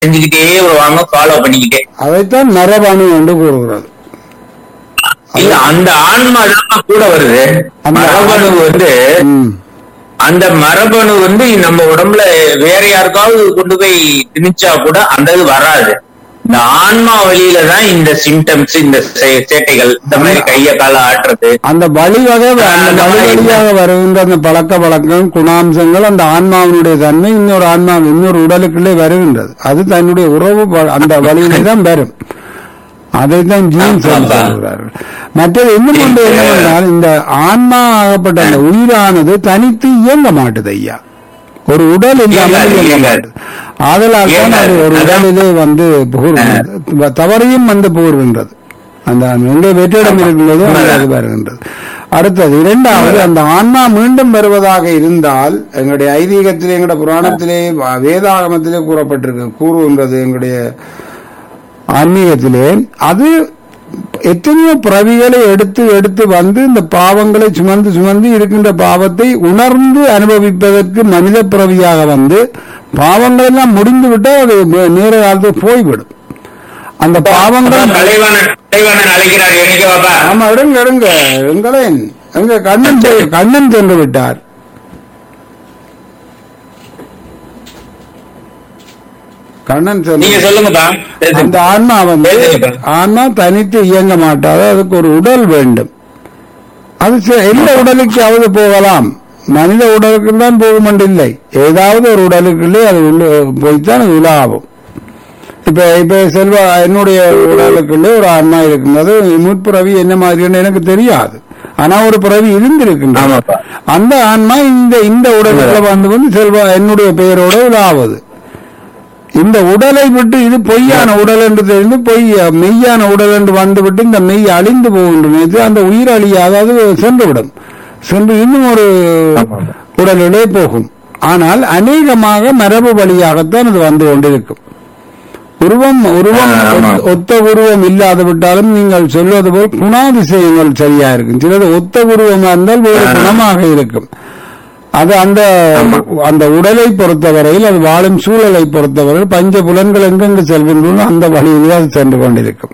செஞ்சுக்கிட்டே வருவாங்க ஃபாலோ பண்ணிக்கிட்டே அதைத்தான் மரபணு என்று கூறுகிறது இல்ல அந்த ஆன்மா தான் கூட வருது அந்த மரபணு வந்து ம். அந்த மரபணு வந்து நம்ம உடம்புல வேற யாருக்காவது கொண்டு போய் திணிச்சா கூட அந்த இது வராது இந்த ஆன்மா வழியில தான் இந்த சிம்டம்ஸ் இந்த சே- சேட்டைகள் இந்த மாதிரி கைய கால ஆட்டுறது அந்த வழிவகை அந்த வழி வழியாக வருகின்ற அந்த பழக்க வழக்கம் குணாம்சங்கள் அந்த ஆன்மாவினுடைய தன்மை இன்னொரு ஆன்மா இன்னொரு உடலுக்குள்ளே வருகின்றது அது தன்னுடைய உறவு ப- அந்த வழியிலே தான் வரும் அதைத்தான் ஜீன்ஸ் என்று ஆமா. சொல்கிறார்கள் மற்றது இன்னும் ஒன்று என்னவென்றால் இந்த ஆன்மா ஆகப்பட்ட அந்த உயிரானது தனித்து இயங்க மாட்டுது ஐயா ஒரு உடல் இல்லாமல் இயங்காது, இயங்க இயங்காது. மாட்டுது ஆதலால் தான் அது ஒரு அதான். உடலிலே வந்து புகுகின்றது தவறையும் வந்து புகுகின்றது அந்த எங்கே வெற்றிடம் இருக்கின்றதோ அங்கே அது வருகின்றது அடுத்தது இரண்டாவது அந்த ஆன்மா மீண்டும் வருவதாக இருந்தால் எங்களுடைய ஐதீகத்திலே எங்களுடைய புராணத்திலே வ- வேதாகமத்திலே கூறப்பட்டிருக்கு கூறுகின்றது எங்களுடைய ஆன்மீகத்திலே அது எத்தனையோ பிறவிகளை எடுத்து எடுத்து வந்து இந்த பாவங்களை சுமந்து சுமந்து இருக்கின்ற பாவத்தை உணர்ந்து அனுபவிப்பதற்கு மனித பிறவியாக வந்து பாவங்கள் எல்லாம் முடிந்து விட்டால் அது மே- நேர காலத்தில் போய்விடும் அந்த பாவங்கள் தலைவாணன் தலைவாணன் அழைக்கிறார் எனக்கு பாப்பா ஆமா எடுங்க எடுங்க எங்களேன் எங்க கண்ணன் போய்- கண்ணன் சென்று விட்டார் கண்ணன் சென்று நீங்க சொல்லுங்கப்பா அந்த ஆன்மா வந்து பேசுங்கப்பா. ஆன்மா தனித்து இயங்க மாட்டாது அதுக்கு ஒரு உடல் வேண்டும் அது ச- எந்த உடலுக்காவது போகலாம் மனித உடலுக்கு தான் போகும் இல்லை ஏதாவது ஒரு உடலுக்குள்ளே அது உள்ள போய்த்தான் அது உலாவும் இப்ப இப்ப செல்வா என்னுடைய உடலுக்குள்ளே ஒரு ஆன்மா இருக்கின்றது முற்பிறவி என்ன மாதிரின்னு எனக்கு தெரியாது ஆனா ஒரு பிறவி இருந்திருக்கின்றது ஆமாப்பா. அந்த ஆன்மா இந்த இந்த உடலுக்குள்ள வந்து வந்து செல்வா என்னுடைய பெயரோட உலாவது இந்த உடலை விட்டு இது பொய்யான உடல் என்று தெரிந்து பொய் மெய்யான உடல் என்று வந்துவிட்டு இந்த மெய் அழிந்து போகின்றது அந்த உயிர் அழியாது அது சென்றுவிடும் சென்று இன்னும் ஒரு உடலிலே போகும் ஆனால் அநேகமாக மரபு வழியாகத்தான் அது வந்து கொண்டிருக்கும் உருவம் உருவம் ஆ, ஆமா. ஒத்த- ஒத்த உருவம் இல்லாது விட்டாலும் நீங்கள் சொல்வது போல் குணாதிசயங்கள் சரியா இருக்கும் சிலது ஒத்த உருவமா இருந்தால் வேறு ஆ. குணமாக இருக்கும் அது அந்த அந்த உடலை பொறுத்தவரையில் அது வாழும் சூழலை பொறுத்தவரையில் பஞ்ச புலன்கள் எங்கெங்கு செல்கின்றன அந்த வழியிலே அது சென்று கொண்டிருக்கும்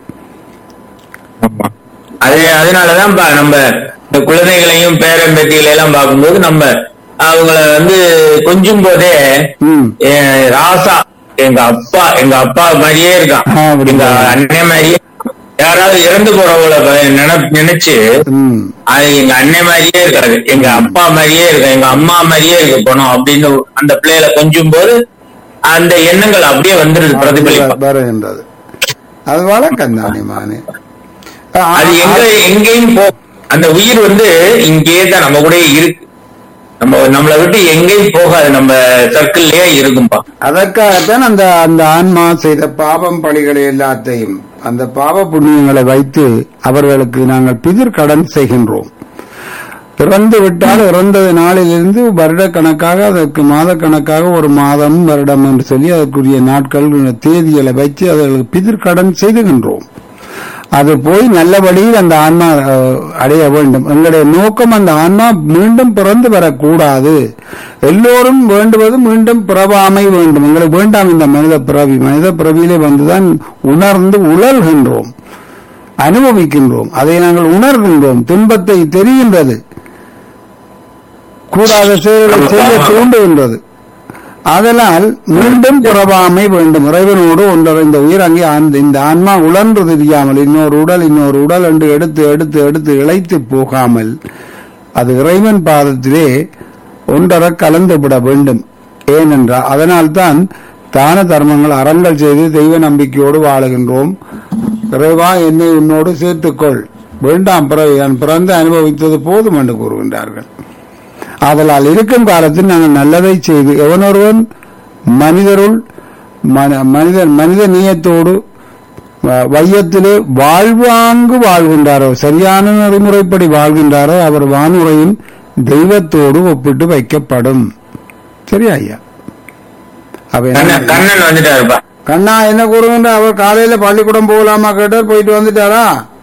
அது அதனாலதான் பா நம்ம இந்த குழந்தைகளையும் பேரன் பேத்திகளை எல்லாம் பார்க்கும்போது நம்ம அவங்கள வந்து கொஞ்சும் போதே ம். என் ராசா எங்க அப்பா எங்க அப்பா மாதிரியே இருக்கான் ஆ, அப்படி. எங்க அண்ணன் மாதிரியே யாராவது இறந்து போறவங்கள ப- நினை- நினைச்சு ம். அது எங்க அண்ணன் மாதிரியே இருக்காது எங்க அப்பா மாதிரியே இருக்கு எங்க அம்மா மாதிரியே இருக்கு பணம் அப்படின்னு அந்த பிள்ளைகளை கொஞ்சும் போது அந்த எண்ணங்கள் அப்படியே வந்துருது பிரதிபலிப்பா வருகின்றது அது வழக்கம் தானே மானே அது எங்க எங்கேயும் போ அந்த உயிர் வந்து இங்கேயே தான் நம்ம கூட இருக்கு நம்ம நம்மளை விட்டு எங்கேயும் போகாது நம்ம சர்க்கிள்லயே இருக்கும்பா அதற்காகத்தான் அந்த அந்த ஆன்மா செய்த பாவம் பழிகளை எல்லாத்தையும் அந்த பாவ புண்ணியங்களை வைத்து அவர்களுக்கு நாங்கள் பிதிர் கடன் செய்கின்றோம் இறந்து விட்டால் இறந்தது நாளிலிருந்து வருட கணக்காக அதற்கு மாத கணக்காக ஒரு மாதம் வருடம் என்று சொல்லி அதற்குரிய நாட்கள் தேதிகளை வைத்து அவர்களுக்கு பிதிர் கடன் செய்துகின்றோம் அது போய் நல்ல வழியில் அந்த ஆன்மா அஹ், அடைய வேண்டும் எங்களுடைய நோக்கம் அந்த ஆன்மா மீண்டும் பிறந்து வரக்கூடாது எல்லோரும் வேண்டுவது மீண்டும் பிறவாமை வேண்டும் எங்களுக்கு வேண்டாம் இந்த மனித பிறவி மனித பிறவியிலே வந்துதான் உணர்ந்து உழல்கின்றோம் அனுபவிக்கின்றோம் அதை நாங்கள் உணர்கின்றோம் துன்பத்தை தெரிகின்றது கூடாத செயல்களை செய்ய தூண்டுகின்றது அதனால் மீண்டும் புறவாமை வேண்டும் இறைவனோடு ஒன்றரை இந்த உயிர் அங்கே ஆழ்ந்து- இந்த ஆன்மா உழன்று தெரியாமல் இன்னொரு உடல் இன்னொரு உடல் என்று எடுத்து எடுத்து எடுத்து இழைத்து போகாமல் அது இறைவன் பாதத்திலே ஒன்றரை கலந்து விட வேண்டும் ஏனென்றால் அதனால்தான் தான தர்மங்கள் அறங்கள் செய்து தெய்வ நம்பிக்கையோடு வாழுகின்றோம் இறைவா என்னை உன்னோடு சேர்த்துக்கொள் வேண்டாம் பிறகு நான் பிறந்து அனுபவித்தது போதும் என்று கூறுகின்றார்கள் ஆதலால் இருக்கும் காலத்தில் நாங்கள் நல்லதை செய்து எவனொருவன் மனிதருள் மன- மனிதன் மனித நீயத்தோடு வ- வையத்திலே வாழ்வாங்கு வாழ்கின்றாரோ சரியான நெறிமுறைப்படி வாழ்கின்றாரோ அவர் வானுரையின் தெய்வத்தோடு ஒப்பிட்டு வைக்கப்படும் சரியா ஐயா அப்ப என்ன- கண்ணன் கண்ணன் வந்துட்டாருப்பா கண்ணா என்ன கூறுகின்ற அவர் காலையில பள்ளிக்கூடம் போகலாமா கேட்டார் போயிட்டு வந்துட்டாரா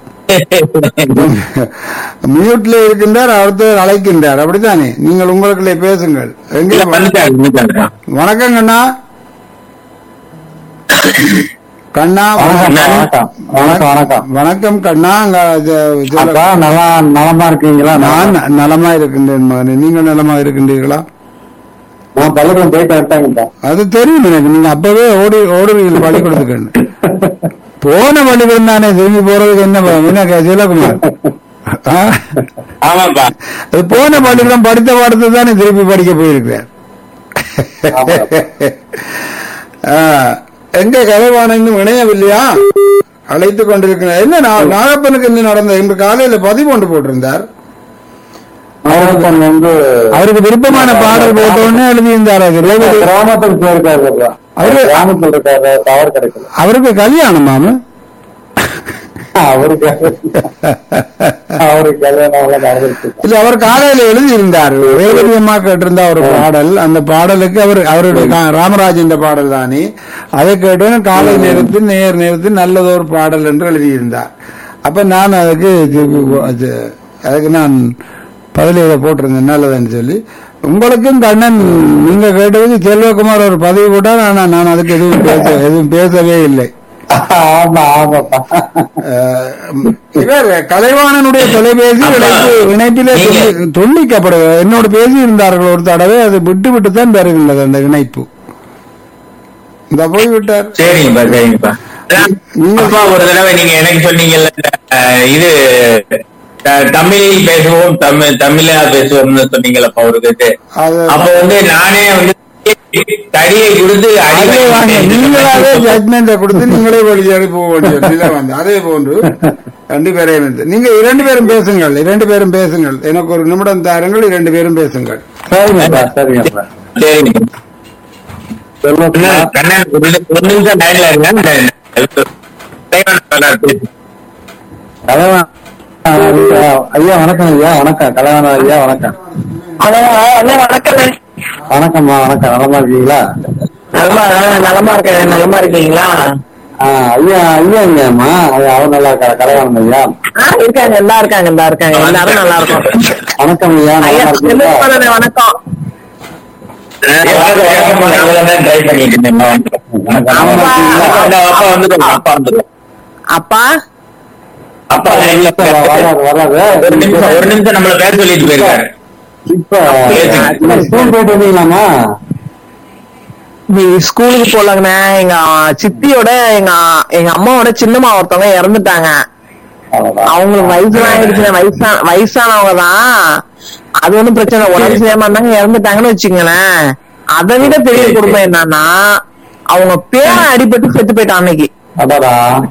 மியூட்ல இருக்கின்றார் அடுத்தவர் அழைக்கின்றார் அப்படித்தானே நீங்கள் உங்களுக்குள்ளே பேசுங்கள் எங்கே இல்ல, வந்துட்டாரு வந்துட்டாருப்பா வணக்கம் கண்ணா கண்ணா வணக்கம் வணக்கம் வணக்கம் வணக்கம் வணக்கம் கண்ணா அங்க இது- இதுல- அப்பா நல்லா நலமா இருக்கீங்களா நான் நலமா இருக்கின்றேன் மகனே நீங்கள் நலமா இருக்கின்றீர்களா நான் பள்ளிக்கூடம் போயிட்டு வந்துட்டாங்கப்பா அது தெரியும் எனக்கு நீங்க அப்பவே ஓடி ஓடுவீங்க பள்ளிக்கூடத்துக்கு போன பள்ளிக்கூடம் தானே திரும்பி போறதுக்கு என்ன ப- என்ன க- சிவகுமார் ஆ? ஆமாப்பா அது போன பள்ளிக்கூடம் படித்த பாடத்தை தானே திருப்பி படிக்க போயிருக்கிறார் ஆ, எங்க கலைவாணன் இன்னும் இணையவில்லையா அழைத்துக் கொண்டிருக்கிறார் என்ன நா- நாகப்பனுக்கு என்ன நடந்தது இன்று காலையில பதிவு கொண்டு போட்டிருந்தார் நாகப்பன் வந்து அவருக்கு விருப்பமான பாடல் போட்ட உடனே எழுதியிருந்தார் அது ரேவதி கிராமத்துக்கு போயிருக்காரு அவரு- கிராமத்துல இருக்காரு டவர் கிடைக்கல அவருக்கு கல்யாணம் மாமு அவருக்கு அவருக்கு கல்யாணம் எல்லாம் நடந்துருச்சு இல்ல அவர் காலையில எழுதியிருந்தார் ரேவதி அம்மா கேட்டிருந்தா ஒரு பாடல் அந்த பாடலுக்கு அவர் அவருடைய கா- ராமராஜன் பாடல் தானே அதை கேட்டோன்னு காலை நேரத்தில் நேர் நேரத்தில் நல்லதொரு பாடல் என்று எழுதியிருந்தார் அப்ப நான் அதுக்கு இது- அது- அதுக்கு நான் பதில போட்டிருந்தேன் நல்லதுன்னு சொல்லி உங்களுக்கும் கண்ணன் நீங்க கேட்டதுக்கு செல்வகுமார் ஒரு பதிவு போட்டார் ஆனா நான் அதுக்கு எதுவும் பேச எதுவும் பேசவே இல்லை ஆமா ஆமாப்பா அஹ், இவர் கலைவாணனுடைய தொலைபேசி இணைப்பு இணைப்பிலே துண்டி- துண்டிக்கப்படுகிறது என்னோடு பேசி இருந்தார்கள் ஒரு தடவை அது விட்டு விட்டு தான் பெறுகின்றது அந்த இணைப்பு இந்த போய்விட்டார் சரிங்கப்பா சரிங்கப்பா அப்பா ஒரு தடவை நீங்க எனக்கு சொன்னீங்கல்ல அஹ், இது அஹ், தமிழில் பேசுவோம் தமிழ் தமிழா பேசுவோம்னு சொன்னீங்களப்பா ஒரு இது அது அப்ப வந்து நானே வந்து தடியை கொடுத்து அடி அதே வாங்க நீங்களாவே வாங்கி- ஜட்மெண்ட்டை கொடுத்து நீங்களே வழியாடி போக வேண்டிய நிலை வந்து அதே போன்று ரெண்டு பேரையும் வந்து. நீங்க இரண்டு பேரும் பேசுங்கள் இரண்டு பேரும் பேசுங்கள் எனக்கு ஒரு நிமிடம் தாருங்கள் இரண்டு பேரும் பேசுங்கள் சரிங்கப்பா சரிங்கப்பா சரிங்க சொல்லுங்க கண்ணன், கண்ணன் ஒரு நிமி- ஒரு நிமிஷம் லைன்ல இருங்க இந்த- தலைவன் சொல்றாரு, பேசு. கலைவாணன் ஐயா ஐயா வணக்கம் ஐயா வணக்கம் கலைவாணன் ஐயா வணக்கம் வணக்கம் வணக்கம்மா வணக்கம் நலமா இருக்கீங்களா நலமா நலமா இருக்கேன் நலமா இருக்கீங்களா ஆ, ஐயா ஐயா ஐயாம்மா ஐயா அவர் நல்லா இருக்காரு கலைவாணன் ஐயா ஆ, இருக்காங்க எல்லாம் இருக்காங்க எல்லாம் இருக்காங்க எல்லாரும் நல்லா இருக்கும் வணக்கம் ஐயா ஐயா நல்லா இருக்கீங்களா செல்வகுமாரனே, வணக்கம் வணக்கம், வணக்கம், நான் இவ்வளவுதான் try பண்ணிட்டு இருந்தேன். நலமா இருக்கீங்களா? அப்பா, அப்பா வந்துடும், அப்பா வந்துடும். அப்பா அப்பா லைன்ல இப்ப வராது வராது ஒரு நிமிஷம் ஒரு நிமிஷம் நம்மள பேச சொல்லிட்டு போயிருக்காரு இப்ப இப்ப ஸ்கூல் போயிட்டு வந்தீங்களாமா நீ ஸ்கூலுக்கு போலாங்கண்ணே எங்க சித்தியோட எங்க எங்க அம்மாவோட சின்னம்மா ஒருத்தவங்க இறந்துட்டாங்க அவங்களுக்கு வயசுலாம் ஆயிடுச்சு வயசா வயசானவங்க தான் அது ஒண்ணும் பிரச்சனை இல்ல. உடம்பு சரியாம இருந்தாங்க இறந்துட்டாங்கன்னு வச்சுங்களேன் அதை விட பெரிய குடும்பம் என்னன்னா அவங்க பேரன் அடிபட்டு செத்து போயிட்டான் அன்னைக்கு அடாடா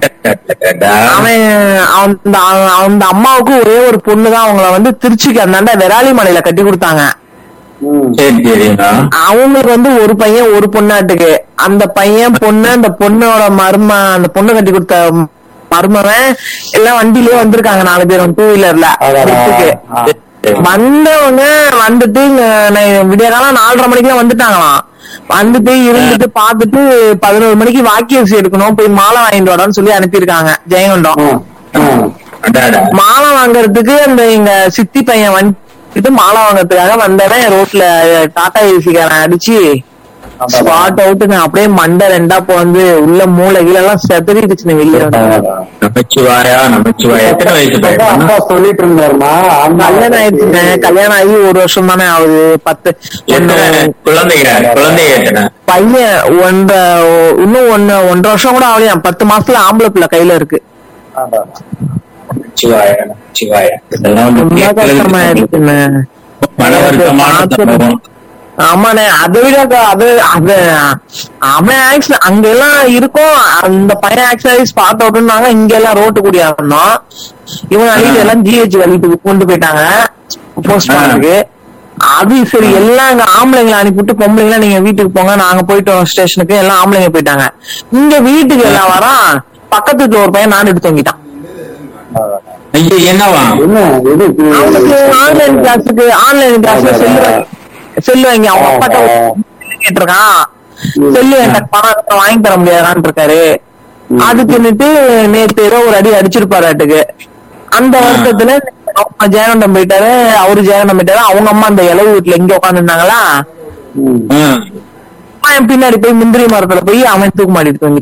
அவன் அந்த அந்த அம்மாவுக்கு ஒரே ஒரு பொண்ணு தான் அவங்கள வந்து திருச்சிக்கு அந்தாண்ட விராலி மலையில கட்டி கொடுத்தாங்க ம். சரி சரிங்க அவங்களுக்கு வந்து ஒரு பையன் ஒரு பொண்ணாட்டுக்கு அந்த பையன் பொண்ணு அந்த பொண்ணோட மரும அந்த பொண்ணு கட்டி கொடுத்த மருமவன் எல்லாம் வண்டியிலே வந்திருக்காங்க நாலு பேரும் டூ வீலர்ல அடாடா. ஆ. வந்தவங்க வந்துட்டு இங்க நை- விடிய காலம் நாலரை மணிக்கெல்லாம் வந்துட்டாங்களாம் வந்துட்டு இருந்துட்டு பாத்துட்டு பதினோரு மணிக்கு வாக்கியரிசி எடுக்கணும் போய் மாலை வாங்கிட்டு வாடான்னு சொல்லி அனுப்பியிருக்காங்க ஜெயங்கொண்டம் ம். ம். அடாடா மாலை வாங்குறதுக்கு அந்த எங்க சித்தி பையன் வந்துட்டு மாலை வாங்குறதுக்காக வந்தவன் ரோட்ல டாடா ஏசிக்காரன் அடிச்சு ஸ்பாட் அவுட்டுங்க அப்படியே மண்டை ரெண்டா போந்து உள்ள மூளை கீழ எல்லாம் செதறிடுச்சுங்க வெளியே வந்து அடாடா. நமச்சிவாயா நமச்சிவாயா எத்தனை வயசு அப்பா பையன் அப்பா சொல்லிட்டு இருந்தாருமா அண்ணா கல்யாணம் ஆயிடுச்சுங்க கல்யாணம் ஆகி ஒரு வருஷம் தானே ஆகுது பத்து எத்தனை ஒண்ணு- குழந்தைங்க குழந்தைங்க எத்தனை பையன் ஒன்ற இன்னும் ஒன்னு ஒன்றரை வருஷம் கூட ஆகலையா பத்து மாசத்துல ஆம்பளை பிள்ளை கையில இருக்கு அடாடா. நமச்சிவாயா நமச்சிவாயா இதெல்லாம் வந்து ரொம்ப கஷ்டமா கேட்கறதுக்கு இருக்குங்க மன வருத்தமான சம்பவம் ஆமாண்ணே அதை விட க- அது அது அவன் ஆக்சிடென்ட் அங்க எல்லாம் இருக்கும் அந்த பையன் ஆக்சிடென்ட் ஸ்பாட் அவுட்னாங்க இங்க எல்லாம் ரோட்டு கூடிய இருந்தோம் இவன் அழிவு எல்லாம் ஜிஹெச் வலிட்டு கொண்டு போயிட்டாங்க போஸ்ட் மார்க்கு அது சரி எல்லாம் அங்க ஆம்பளைங்களை அனுப்பிவிட்டு பொம்பளைங்களா நீங்க வீட்டுக்கு போங்க நாங்க போயிட்டு வரோம் ஸ்டேஷனுக்கு எல்லாம் ஆம்பளைங்க போயிட்டாங்க இங்க வீட்டுக்கு எல்லாம் வரோம் பக்கத்து வீட்டுல ஒரு பையன் நான் எடுத்து தூங்கிட்டான் அடாடா. ஐயோ என்னவா என்ன இது இது- அவனுக்கு ஆன்லைன் கிளாஸுக்கு ஆன்லைன் கிளாஸ்ல செல்லு செல்லு வாங்கி அவங்க அப்பாட்ட கேட்டிருக்கான் செல்லு எனக்கு பணம் இருந்தா வாங்கி தர முடியாதான்னு இருக்காரு அதுக்குன்னுட்டு நேத்து ஏதோ ஒரு அடி அடிச்சிருப்பாராட்டுக்கு அந்த வருத்தத்துல அவங்க ஜெயகண்டம் போயிட்டாரு அவரு ஜெயகண்டம் போயிட்டாரு அவங்க அம்மா அந்த இளவு வீட்டுல இங்க உட்காந்துருந்தாங்களா ம். ம். அவன் பின்னாடி போய் முந்திரி மரத்துல போய் அவன் தூக்கு மாட்டிட்டு தூங்கிட்டான்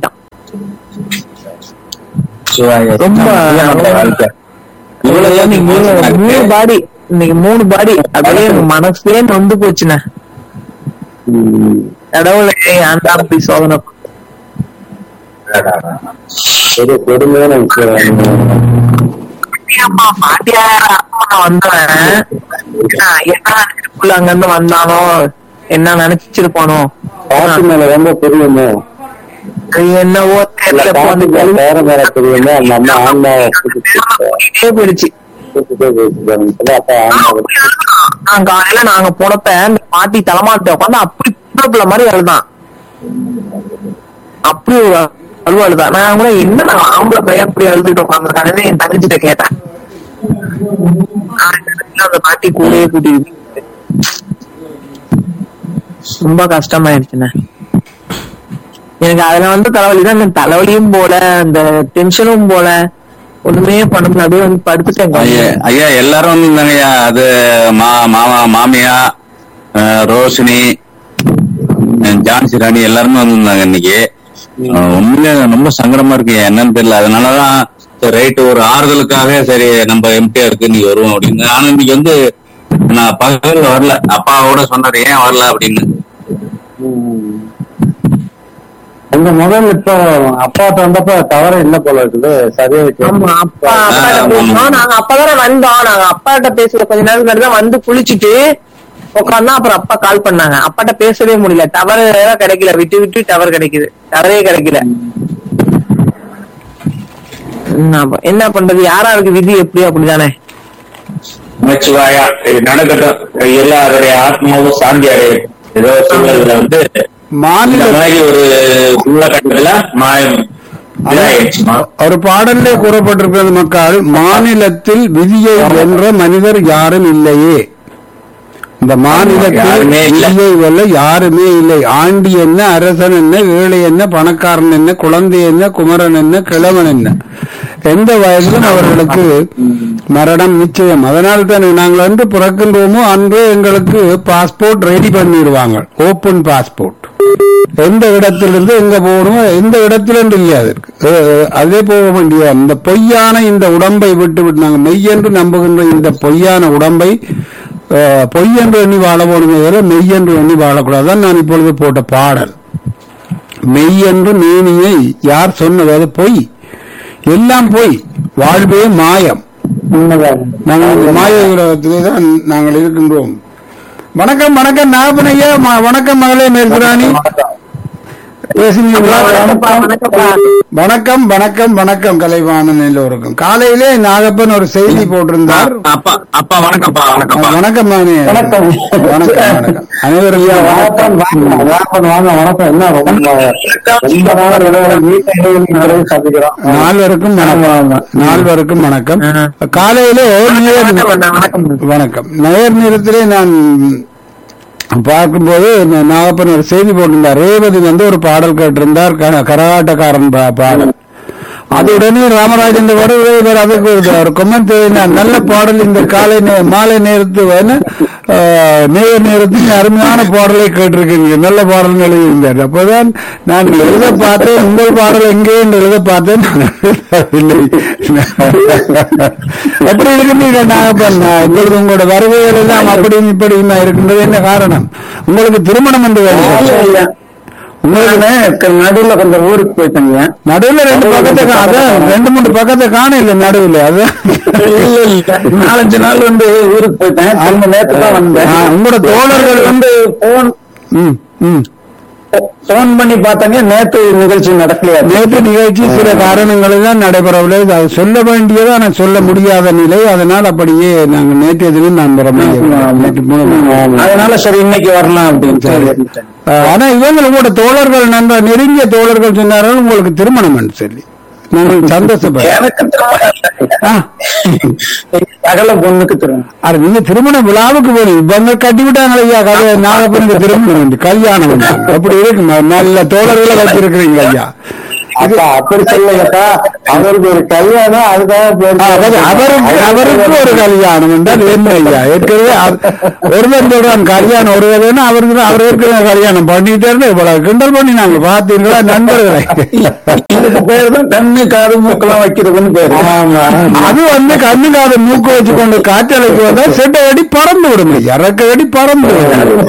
சிவாய ரொம்ப வாழ்க்கை இவ்வளவு இன்னைக்கு மூணு மூணு பாடி இன்னைக்கு மூணு பாடி அப்படியே மனசே நொந்து போச்சுண்ணே கடவுளை ஏன்டா அப்படி சோதனை ஒரு கொடுமையான விஷயம் அம்மா பாட்டியா வந்தவன் என்ன நினைச்சுக்குள்ள அங்க இருந்து வந்தானோ என்ன நினைச்சிருப்பானோ பாட்டு மேல ரொம்ப தெரியுமோ அது என்னவோ தெரியல இப்போ அந்த பாட்டு கழுவி வேற வேற தெரியுமோ அந்த அம்மா ஆன்மா கூட்டிட்டே போயிடுச்சு அப்ப ஆன்மா நான் காலையில நாங்க போனப்ப அந்த பாட்டி தலைமாட்ட உட்காந்து அப்படி பிள்ளை மாதிரி அழுதான் அப்படி ஒரு அழுவ அழுதான் நான் கூட என்ன நான் ஆம்பளை பையன் அப்படி அழுதுட்டு உட்காந்துருக்கானே என் தங்கச்சிட்ட கேட்டேன் நான் இந்த அந்த பாட்டி கூடயே கூட்டிட்டு ரொம்ப கஷ்டமாயிடுச்சுண்ணே எனக்கு அதுல வந்து தலைவலி தான் இந்த தலைவலியும் போல அந்த டென்ஷனும் போல ஒண்ணுமே பண்ண முடியல அப்படியே வந்து படுத்துட்டேன் ஐயா ஐயா எல்லாரும் வந்திருந்தாங்க ஐயா அது மா மாமா மாமியா அஹ், ரோஷினி அஹ், ஜான்சி ராணி எல்லாருமே வந்திருந்தாங்க இன்னைக்கு அஹ், உண்மையிலே ரொம்ப சங்கடமா இருக்கு என்னன்னு தெரியல அதனாலதான் ரைட்டு ஒரு ஆறுதலுக்காக சரி நம்ம எம்டியா இருக்கு நீ வருவோம் அப்படின்னு ஆனா இன்னைக்கு வந்து நான் பகல் வரல அப்பாவோட சொன்னாரு ஏன் வரல அப்படின்னு உங்க முதல் இப்போ அப்பாட்ட வந்தப்ப தவறு இல்ல போல இருக்குது சரியா ஆமா அப்பா அப்பாட்ட ஆமா. பேசணும் நாங்க அப்பதானே வந்தோம் நாங்க அப்பாட்ட பேசுற கொஞ்ச நேரம் கழிச்சு தான் வந்து குளிச்சுட்டு உட்காந்தா அப்புறம் அப்பா கால் பண்ணாங்க அப்பாட்ட பேசவே முடியல டவர் கிடைக்கல விட்டு விட்டு டவர் கிடைக்குது டவரே கிடைக்கல என்ன ப- என்ன பண்றது யாரா இருக்கு விதி எப்படி அப்படிதானே நமச்சிவாயா இது நடக்கட்டும் எல்லாருடைய ஆத்மாவும் சாந்தி அடையும் ஏதோ சூழல்ல வந்து இந்த மாநில மாதிரி ஒரு உள்ள கட்டத்துல மாயம் இதாயிடுச்சுமா ஒரு பாடல்லே கூறப்பட்டிருக்கிறது மக்கள் மாநிலத்தில் விதியை வென்ற மனிதர் யாரும் இல்லையே இந்த மாநிலத்தில் யாருமே இல்லை. விதியை வெல்ல யாருமே இல்லை ஆண்டி என்ன அரசன் என்ன ஏழை என்ன பணக்காரன் என்ன குழந்தை என்ன குமரன் என்ன கிழவன் என்ன எந்த வயதிலும் அவர்களுக்கு மரணம் நிச்சயம் அதனால் தான் நாங்கள் அன்று பிறக்கின்றோமோ அன்று எங்களுக்கு பாஸ்போர்ட் ரெடி பண்ணிடுவாங்க ஓப்பன் பாஸ்போர்ட் எந்த இடத்திலிருந்து எங்க போகணுமோ எந்த இடத்திலிருந்து இல்லை அதற்கு அஹ் அதே போக வேண்டிய இந்த பொய்யான இந்த உடம்பை விட்டு விட்டு நாங்கள் மெய்யென்று நம்புகின்ற இந்த பொய்யான உடம்பை அஹ், பொய் என்று எண்ணி வாழ போகணுமே தவிர மெய் என்று எண்ணி வாழக்கூடாது அதான் நான் இப்பொழுது போட்ட பாடல் மெய் என்று மேனியை யார் சொன்னது அது பொய் எல்லாம் பொய் வாழ்வே மாயம் உண்மைதான் நாங்கள் இந்த மாய உலகத்திலே தான் நாங்கள் இருக்கின்றோம் வணக்கம் வணக்கம் நாகப்பனையா ம- வணக்கம் மகளே மேற்குராணி பேசுனீங்களா வணக்கம் வணக்கம் வணக்கம் கலைவாணன் எல்லோருக்கும் காலையிலே நாகப்பன் ஒரு செய்தி போட்டிருந்தார் அப்பா அப்பா வணக்கம்ப்பா வணக்கம்ப்பா வணக்கம் மகனே வணக்கம். வணக்கம் வணக்கம் அனைவருக்கும் வணக்கம் வாங்க வணக்கம் வாங்க வணக்கம் என்ன ரொம்ப ரொம்ப நாள் இடைவெளி, வீட்டை இடைவெளி நிறைய சந்திக்கிறோம் நால்வருக்கும் வணக்கம் நால்வருக்கும் வணக்கம் ஆ. காலையிலே நேர் வணக்கம் வணக்கம் வணக்கம் நேர் நேரத்திலே நான் பார்க்கும்போது ந- நாகப்பன் ஒரு செய்தி போட்டிருந்தார் ரேவதி வந்து ஒரு பாடல் கேட்டிருந்தார் க- கரகாட்டக்காரன் பா- பாடல் அது உடனே ராமராஜன் வருவதை இவர் அதுக்கு ஒரு- ஒரு கொமெண்ட் எழுதினார் நல்ல பாடல் இந்த காலை நே- மாலை நேரத்து வேணு நேர நேரத்துக்கு அருமையான பாடலை கேட்டிருக்கீங்க நல்ல பாடல் எழுதியிருந்தார் அப்போதான் நான் எழுத பார்த்தேன் உங்கள் பாடல் எங்கே என்று எழுத பார்த்தேன் நான் எழுதவில்லை. எப்படி இருக்கின்றீங்க நாகப்பன் இப்பொழுது உங்களோட வருகைகள் எல்லாம் அப்படியும் இப்படியுமா இருக்கின்றது என்ன காரணம் உங்களுக்கு திருமணம் என்று வேணும் உங்களுக்கு நடுவுல கொஞ்சம் ஊருக்கு போயிட்டேங்க நடுவுல ரெண்டு பக்கத்தை கா- அதான் ரெண்டு மூணு பக்கத்தை காண இல்ல நடுவுல அதான் நாலஞ்சு நாள் வந்து ஊருக்கு போயிட்டேன் திரும்ப நேற்று தான் வந்தேன் ஆ, உங்களோட தோழர்கள் வந்து போன் ம், ம். போன் பண்ணி பார்த்தாங்க நேற்று நிகழ்ச்சி நடக்கலையா நேற்று நிகழ்ச்சி சில காரணங்களில் தான் நடைபெறவில்லை அது சொல்ல வேண்டியது ஆனால் சொல்ல முடியாத நிலை அதனால் அப்படியே நாங்கள் நேற்றைய தினம் நான் வர முடியவில்லை. நேற்று மூலம் அதனால சரி இன்னைக்கு வரலாம் அப்படின்னு சொல்லி ஆ, ஆனா இவங்க உங்களோட தோழர்கள் நன்ற நெருங்கிய தோழர்கள் சொன்னார்கள் உங்களுக்கு திருமணம் என்று சொல்லி நாங்கள் சந்தோஷப்பட்டோம் எனக்கு திருமணம் ஆ. சகல பொண்ணுக்கு திருமணம் அது நீங்க திருமண விழாவுக்கு போய் இவங்க கட்டி விட்டாங்களே ஐயா கதை நாகப்பனுக்கு திருமணம் உண்டு கல்யாணம் உண்டு அப்படி இருக்கு ந- நல்ல தோழர்களை வச்சிருக்கிறீங்க ஐயா அப்பா அப்படி சொல்லுங்கப்பா அவருக்கு ஒரு கல்யாணம் அதுக்காக ஆ, அதாவது அவருக்கு அவருக்கு ஒரு கல்யாணம் என்றால் என்ன ஐயா ஏற்கனவே அவ- ஒருவன் சொல்றான் கல்யாணம் ஒரு வேலைன்னா அவருக்கு தான் அவர் ஏற்கனவே கல்யாணம் பண்ணிட்டாரு இவ்வளவு கிண்டல் பண்ணி நாங்க பாத்தீங்களா நண்பர்களை இதுக்கு பேர் தான் கண்ணு காது மூக்கெல்லாம் வைக்கிறதுன்னு பேரு அது வந்து கண்ணு காது மூக்க வச்சு கொண்டு காற்றலைக்கு வந்தா செட்டை வெடி பறந்து விடும் இறக்க வெடி பறந்து விடும்